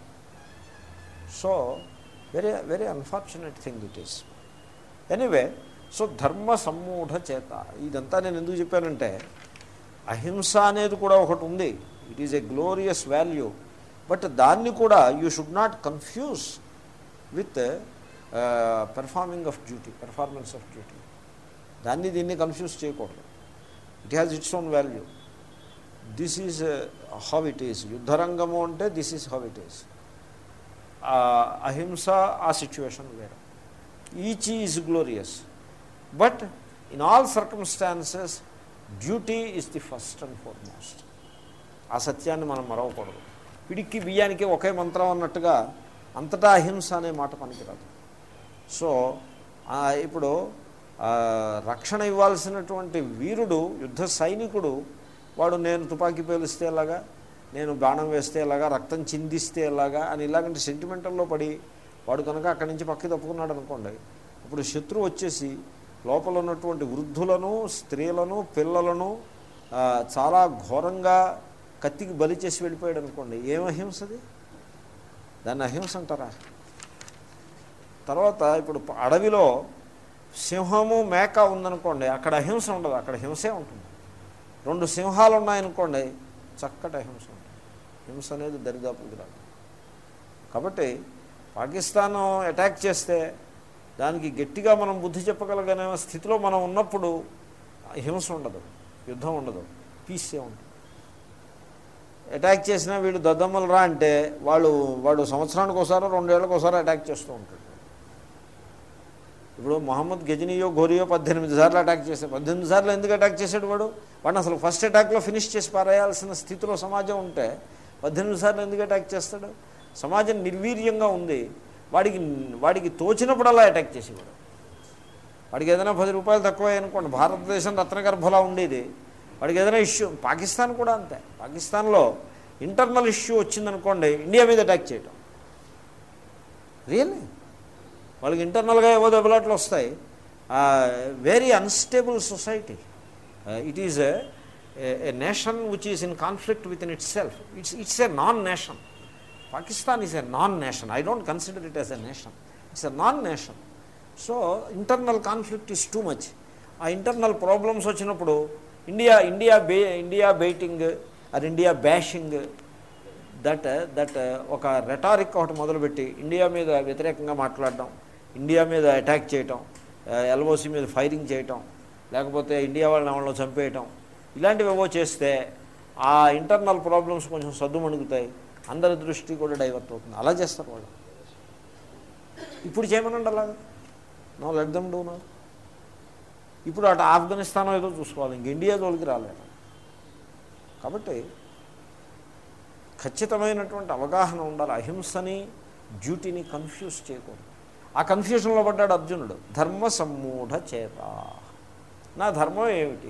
so very very unfortunate thing it is anyway so ధర్మ సమ్మూఢ చేత ఇదంతా నేను ఎందుకు చెప్పానంటే అహింస అనేది కూడా ఒకటి ఉంది it is a glorious value but దాన్ని కూడా you should not confuse with performing of duty performance of duty దాన్ని దీన్ని కన్ఫ్యూజ్ చేయకూడదు it has its own value this is how it is యుద్ధరంగము అంటే this is how it is అహింస ఆ situation వేరే each is glorious but in all circumstances duty is the first and foremost ఆ సత్యాన్ని మనం మరవకూడదు పిడికి బియ్యానికి ఒకే మంత్రం అన్నట్టుగా అంతటా అహింస అనే మాట పనికిరాదు సో ఇప్పుడు రక్షణ ఇవ్వాల్సినటువంటి వీరుడు యుద్ధ సైనికుడు వాడు నేను తుపాకీ పేలిస్తే ఎలాగా నేను బాణం వేస్తే ఎలాగా రక్తం చిందిస్తే ఎలాగా అని ఇలాగంటి సెంటిమెంటల్లో పడి వాడు కనుక అక్కడి నుంచి పక్కకి తప్పుకున్నాడు అనుకోండి ఇప్పుడు శత్రువు వచ్చేసి లోపల ఉన్నటువంటి వృద్ధులను స్త్రీలను పిల్లలను చాలా ఘోరంగా కత్తికి బలి చేసి వెళ్ళిపోయాడు అనుకోండి ఏం అహింసది దాన్ని అహింస అంటారా తర్వాత ఇప్పుడు అడవిలో సింహము మేక ఉందనుకోండి అక్కడ అహింస ఉండదు అక్కడ హింసే ఉంటుంది రెండు సింహాలు ఉన్నాయనుకోండి చక్కటి అహింస ఉంటుంది హింస అనేది దరిదాపులకు రాదు కాబట్టి పాకిస్తాన్ అటాక్ చేస్తే దానికి గట్టిగా మనం బుద్ధి చెప్పగలగనే స్థితిలో మనం ఉన్నప్పుడు హింస ఉండదు యుద్ధం ఉండదు పీసే ఉంటుంది అటాక్ చేసినా వీడు దద్దమ్మలు రా అంటే వాళ్ళు వాడు సంవత్సరానికి ఒకసారి రెండేళ్ళకి ఒకసారి అటాక్ చేస్తూ ఉంటాడు ఇప్పుడు మొహమ్మద్ గజనీయో ఘోరియో పద్దెనిమిది సార్లు అటాక్ చేశాడు పద్దెనిమిది సార్లు ఎందుకు అటాక్ చేశాడు వాడు వాడిని అసలు ఫస్ట్ అటాక్లో ఫినిష్ చేసి పారేయాల్సిన స్థితిలో సమాజం ఉంటే పద్దెనిమిది సార్లు ఎందుకు అటాక్ చేస్తాడు సమాజం నిర్వీర్యంగా ఉంది వాడికి వాడికి తోచినప్పుడల్లా అటాక్ చేసేవాడు వాడికి ఏదైనా పది రూపాయలు తక్కువ అనుకోండి భారతదేశం రత్నగర్భలా ఉండేది వాడికి ఏదైనా ఇష్యూ పాకిస్తాన్ కూడా అంతే పాకిస్తాన్లో ఇంటర్నల్ ఇష్యూ వచ్చిందనుకోండి ఇండియా మీద అటాక్ చేయటం రియల్లీ వాళ్ళకి ఇంటర్నల్గా ఏవో దెబ్బలాట్లు వస్తాయి very unstable society it is a nation which is in conflict with in itself it's it's a non nation Pakistan is a non nation I don't consider it as a nation it's a non nation so internal conflict is too much ఆ internal problems వచ్చినప్పుడు India India బే India baiting or India bashing that that ఒక rhetoric ఒకటి మొదలుపెట్టి India మీద వ్యతిరేకంగా మాట్లాడడం India మీద అటాక్ చేయటం ఎల్ఓసి మీద ఫైరింగ్ చేయటం లేకపోతే ఇండియా వాళ్ళని ఎవరిలో చంపేయటం ఇలాంటివి ఏవో చేస్తే ఆ ఇంటర్నల్ ప్రాబ్లమ్స్ కొంచెం సద్దుమణుగుతాయి అందరి దృష్టి కూడా డైవర్ట్ అవుతుంది అలా చేస్తారు వాళ్ళు ఇప్పుడు చేయమనండి అలాగా no let them do no ఇప్పుడు అటు ఆఫ్ఘనిస్తాన్ ఏదో చూసుకోవాలి ఇంక ఇండియా జోలికి రాలేదు కాబట్టి ఖచ్చితమైనటువంటి అవగాహన ఉండాలి అహింసని డ్యూటీని కన్ఫ్యూజ్ చేయకూడదు ఆ కన్ఫ్యూజన్లో పడ్డాడు అర్జునుడు ధర్మ సమ్మూఢ చేత నా ధర్మం ఏమిటి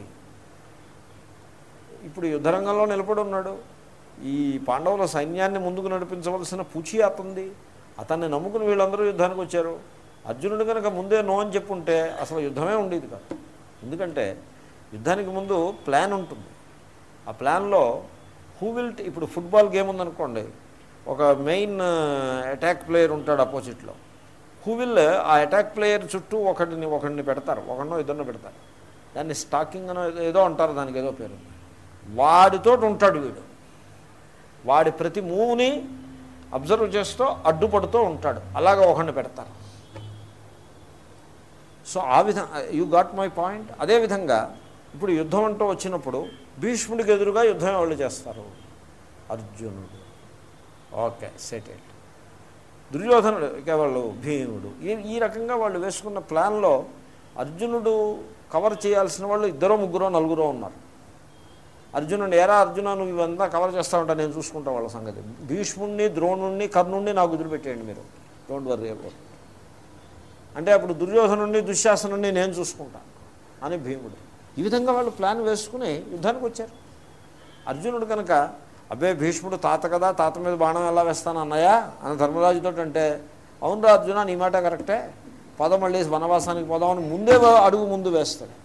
ఇప్పుడు యుద్ధరంగంలో నిలబడి ఉన్నాడు ఈ పాండవుల సైన్యాన్ని ముందుకు నడిపించవలసిన పూచి అతంది అతన్ని నమ్ముకుని వీళ్ళందరూ యుద్ధానికి వచ్చారు అర్జునుడు కనుక ముందే నో అని చెప్పుంటే అసలు యుద్ధమే ఉండేది కాదు ఎందుకంటే యుద్ధానికి ముందు ప్లాన్ ఉంటుంది ఆ ప్లాన్లో హూ విల్ ఇప్పుడు ఫుట్బాల్ గేమ్ ఉందనుకోండి ఒక మెయిన్ అటాక్ ప్లేయర్ ఉంటాడు అపోజిట్లో హూ విల్ ఆ అటాక్ ప్లేయర్ చుట్టూ ఒకటిని ఒకడిని పెడతారు ఒకడినో ఇద్దరిని పెడతారు దాన్ని స్టాకింగ్ అనో ఏదో అంటారు దానికి ఏదో పేరు వాడితో ఉంటాడు వీడు వాడి ప్రతి మూవ్ని అబ్జర్వ్ చేస్తూ అడ్డుపడుతూ ఉంటాడు అలాగ ఒకడిని పెడతారు సో ఆ విధంగా యూ గాట్ మై పాయింట్ అదేవిధంగా ఇప్పుడు యుద్ధం అంటూ వచ్చినప్పుడు భీష్ముడికి ఎదురుగా యుద్ధం ఎవరు చేస్తారు అర్జునుడు ఓకే సెటిల్డ్ దుర్యోధనుడు ఇక వాళ్ళు భీముడు ఈ ఈ రకంగా వాళ్ళు వేసుకున్న ప్లాన్లో అర్జునుడు కవర్ చేయాల్సిన వాళ్ళు ఇద్దరో ముగ్గురో నలుగురో ఉన్నారు అర్జునుడు ఎరా అర్జున నువ్వు ఇవంతా కవర్ చేస్తా ఉంటా నేను చూసుకుంటా వాళ్ళ సంగతి భీష్ముడిని ద్రోణుణ్ణి కర్ణుణ్ణి నాకు వదిలిపెట్టేయండి మీరు డోంట్ వర్రీ అబౌట్ అంటే అప్పుడు దుర్యోధనుడిని దుశ్శాసనుడిని నేను చూసుకుంటా అని భీముడు ఈ విధంగా వాళ్ళు ప్లాన్ వేసుకుని యుద్ధానికి వచ్చారు అర్జునుడు కనుక అబ్బే భీష్ముడు తాత కదా తాత మీద బాణం ఎలా వేస్తాను అన్నయ్యా అని ధర్మరాజుతో అంటే అవునరా అర్జున నీ మాట కరెక్టే పదం మళ్ళీ వనవాసానికి పోదామని ముందే అడుగు ముందు వేస్తాడు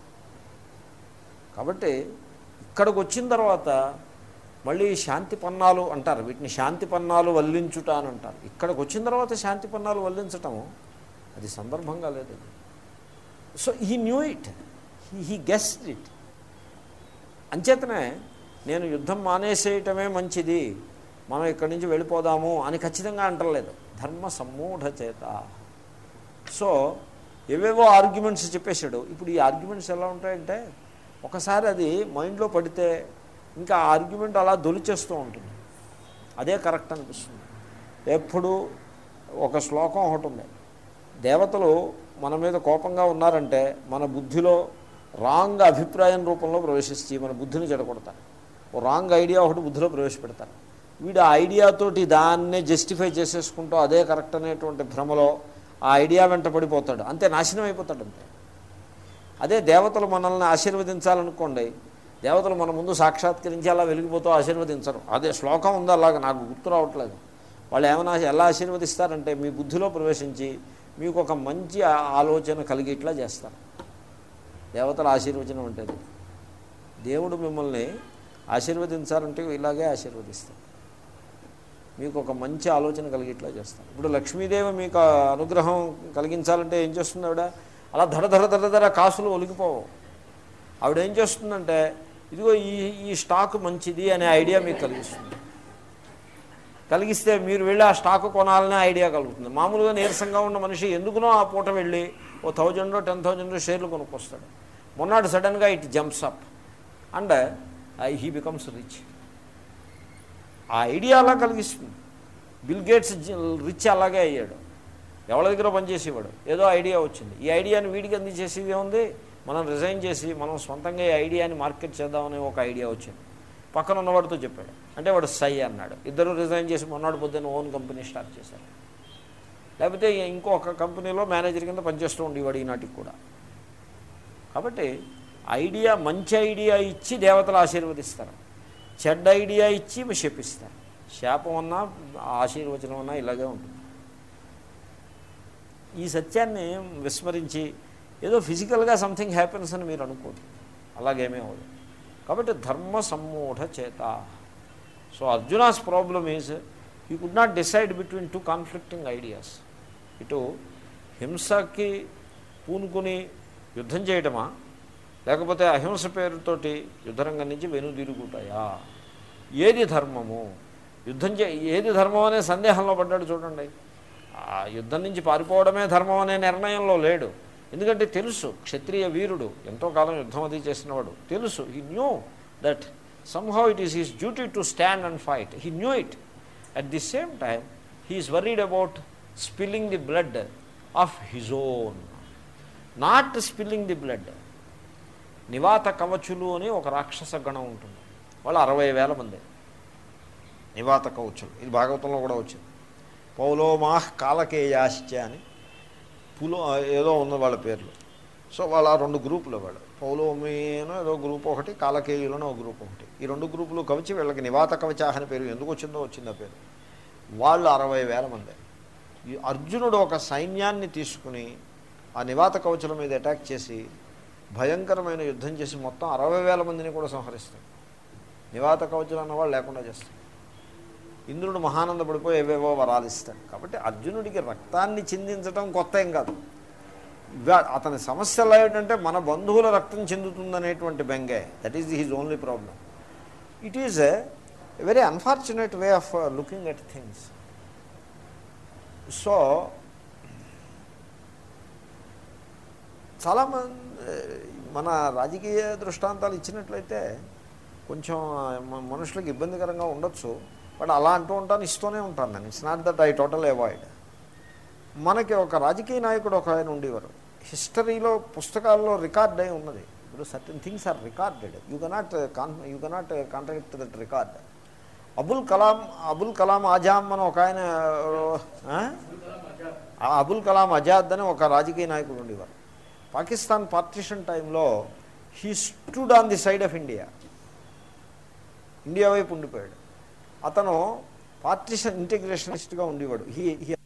కాబట్టి ఇక్కడికి వచ్చిన తర్వాత మళ్ళీ శాంతి పన్నాలు అంటారు వీటిని శాంతి పన్నాలు వల్లించుట అని అంటారు ఇక్కడికి వచ్చిన తర్వాత శాంతి పన్నాలు వల్లించటం అది సందర్భంగా లేదు so he knew it he guessed it అంచేతనే నేను యుద్ధం మానేసేయటమే మంచిది మనం ఇక్కడి నుంచి వెళ్ళిపోదాము అని ఖచ్చితంగా అంటలేదు ధర్మ సమ్మూఢ చేత సో ఏవేవో ఆర్గ్యుమెంట్స్ చెప్పేశాడు ఇప్పుడు ఈ ఆర్గ్యుమెంట్స్ ఎలా ఉంటాయంటే ఒకసారి అది మైండ్లో పడితే ఇంకా ఆ ఆర్గ్యుమెంట్ అలా దొలిచేస్తూ ఉంటుంది అదే కరెక్ట్ అనిపిస్తుంది ఎప్పుడు ఒక శ్లోకం ఒకటి ఉంది దేవతలు మన మీద కోపంగా ఉన్నారంటే మన బుద్ధిలో రాంగ్ అభిప్రాయం రూపంలో ప్రవేశించి మన బుద్ధిని చెడగొడతారు ఓ రాంగ్ ఐడియా ఒకటి బుద్ధిలో ప్రవేశపెడతారు వీడు ఆ ఐడియాతోటి దాన్నే జస్టిఫై చేసేసుకుంటూ అదే కరెక్ట్ అనేటువంటి భ్రమలో ఆ ఐడియా వెంట పడిపోతాడు అంతే నాశనం అయిపోతాడు అంతే అదే దేవతలు మనల్ని ఆశీర్వదించాలనుకోండి దేవతలు మన ముందు సాక్షాత్కరించి అలా వెలిగిపోతూ ఆశీర్వదించరు అదే శ్లోకం ఉందో అలాగా నాకు గుర్తు రావట్లేదు వాళ్ళు ఏమైనా ఎలా ఆశీర్వదిస్తారంటే మీ బుద్ధిలో ప్రవేశించి మీకు ఒక మంచి ఆ- ఆలోచన కలిగేట్లా చేస్తారు దేవతల ఆశీర్వచనం అంటే అది. దేవుడు మిమ్మల్ని ఆశీర్వదించాలంటే ఇలాగే ఆశీర్వదిస్తారు మీకు ఒక మంచి ఆలోచన కలిగేట్లా చేస్తారు ఇప్పుడు లక్ష్మీదేవి మీకు ఆ అనుగ్రహం కలిగించాలంటే ఏం చేస్తుంది ఆవిడ అలా ధర ధర ధర ధర కాసులు ఒలిగిపోవు ఆవిడ ఏం చేస్తుందంటే ఇదిగో ఈ ఈ స్టాక్ మంచిది అనే ఐడియా మీకు కలిగిస్తుంది కలిగిస్తే మీరు వెళ్ళి ఆ స్టాక్ కొనాలనే ఐడియా కలుగుతుంది మామూలుగా నీరసంగా ఉన్న మనిషి ఎందుకునో ఆ పూట వెళ్ళి ఓ థౌజండ్ టెన్ థౌజండ్ షేర్లు కొనుక్కొస్తాడు మొన్నటి సడన్గా it jumps up and he becomes rich ఆ ఐడియా అలా కలిగిస్తుంది బిల్ గేట్స్ రిచ్ అలాగే అయ్యాడు ఎవరి దగ్గర పనిచేసేవాడు ఏదో ఐడియా వచ్చింది ఈ ఐడియాని వీడికి అందించేసేది ఏముంది మనం రిజైన్ చేసి మనం సొంతంగా ఈ ఐడియాని మార్కెట్ చేద్దామని ఒక ఐడియా వచ్చింది పక్కన ఉన్నవాడితో చెప్పాడు అంటే వాడు సై అన్నాడు ఇద్దరు రిజైన్ చేసి మొన్నటి పొద్దున్న ఓన్ కంపెనీ స్టార్ట్ చేశారు లేకపోతే ఇంకొక కంపెనీలో మేనేజర్ కింద పనిచేస్తూ ఉండేవాడు ఈనాటికి కూడా కాబట్టి ఐడియా మంచి ఐడియా ఇచ్చి దేవతలు ఆశీర్వదిస్తారు చెడ్డ ఐడియా ఇచ్చి శపిస్తారు శాపం అన్నా ఆశీర్వచనం అన్నా ఇలాగే ఉంటుంది ఈ సత్యాన్ని విస్మరించి ఏదో ఫిజికల్గా సంథింగ్ హ్యాపెన్స్ అని మీరు అనుకోదు అలాగేమీ అవ్వదు కాబట్టి ధర్మ సమ్మూఢ చేత so Arjuna's problem is you could not decide between two conflicting ideas ఇటు హింసకి పూనుకుని యుద్ధం చేయటమా లేకపోతే అహింస పేరుతోటి యుద్ధరంగం నుంచి వెనుదిరుగుతాయా ఏది ధర్మము యుద్ధం చే ఏది ధర్మం అనే సందేహంలో పడ్డాడు చూడండి ఆ యుద్ధం నుంచి పారిపోవడమే ధర్మం అనే నిర్ణయంలో లేడు ఎందుకంటే తెలుసు క్షత్రియ వీరుడు ఎంతో కాలం యుద్ధం అది చేసినవాడు తెలుసు he knew that somehow it is his duty to stand and fight he knew it at the same time he is worried about spilling the blood of his own not spilling the blood నివాత కవచులు అని ఒక రాక్షస గణం ఉంటుంది వాళ్ళు అరవై వేల మంది నివాత కవచులు ఇది భాగవతంలో కూడా వచ్చింది పౌలోమాహ్ కాలకేయాశ్చ అని పులో ఏదో ఉన్న వాళ్ళ పేర్లు సో వాళ్ళ ఆ రెండు గ్రూపులు వాళ్ళు పౌలోమీను ఏదో గ్రూప్ ఒకటి కాలకేయులను ఒక గ్రూప్ ఒకటి ఈ రెండు గ్రూపులు కవచి వీళ్ళకి నివాత కవచాహ అని పేరు ఎందుకు వచ్చిందో వచ్చిందో పేరు వాళ్ళు అరవై వేల మంది ఈ అర్జునుడు ఒక సైన్యాన్ని తీసుకుని ఆ నివాత కవచుల మీద అటాక్ చేసి భయంకరమైన యుద్ధం చేసి మొత్తం అరవై వేల మందిని కూడా సంహరిస్తాడు నివాత కవచులు అన్నవాళ్ళు లేకుండా చేస్తాడు ఇంద్రుడు మహానందపడిపోయి ఏవేవో వరాలు ఇస్తాడు కాబట్టి అర్జునుడికి రక్తాన్ని చిందించడం కొత్త ఏం కాదు ఇవా- అతని సమస్యలు ఏమిటంటే మన బంధువుల రక్తం చెందుతుందనేటువంటి బెంగే that is his only problem it is a very unfortunate way of looking at things so చాలా మన రాజకీయ దృష్టాంతాలు ఇచ్చినట్లయితే కొంచెం మ- మనుషులకు ఇబ్బందికరంగా ఉండొచ్చు బట్ అలా అంటూ ఉంటాను ఇస్తూనే ఉంటాను నేను it's not that I total avoid మనకి ఒక రాజకీయ నాయకుడు ఒక ఆయన ఉండేవారు హిస్టరీలో పుస్తకాల్లో రికార్డ్ అయి ఉన్నది ఇప్పుడు certain things are recorded you cannot con you cannot contract that record Abul Kalam Abul Kalam Azad అని ఒక ఆయన ఆ? ఆ అబుల్ కలాం ఆజాద్ అని ఒక రాజకీయ నాయకుడు ఉండేవారు పాకిస్తాన్ పార్టిషన్ టైంలో he stood on the side of India India వైపు ఉండిపోయాడు అతను పార్టిషన్ ఇంటిగ్రేషనిస్ట్గా ఉండేవాడు హీ హీ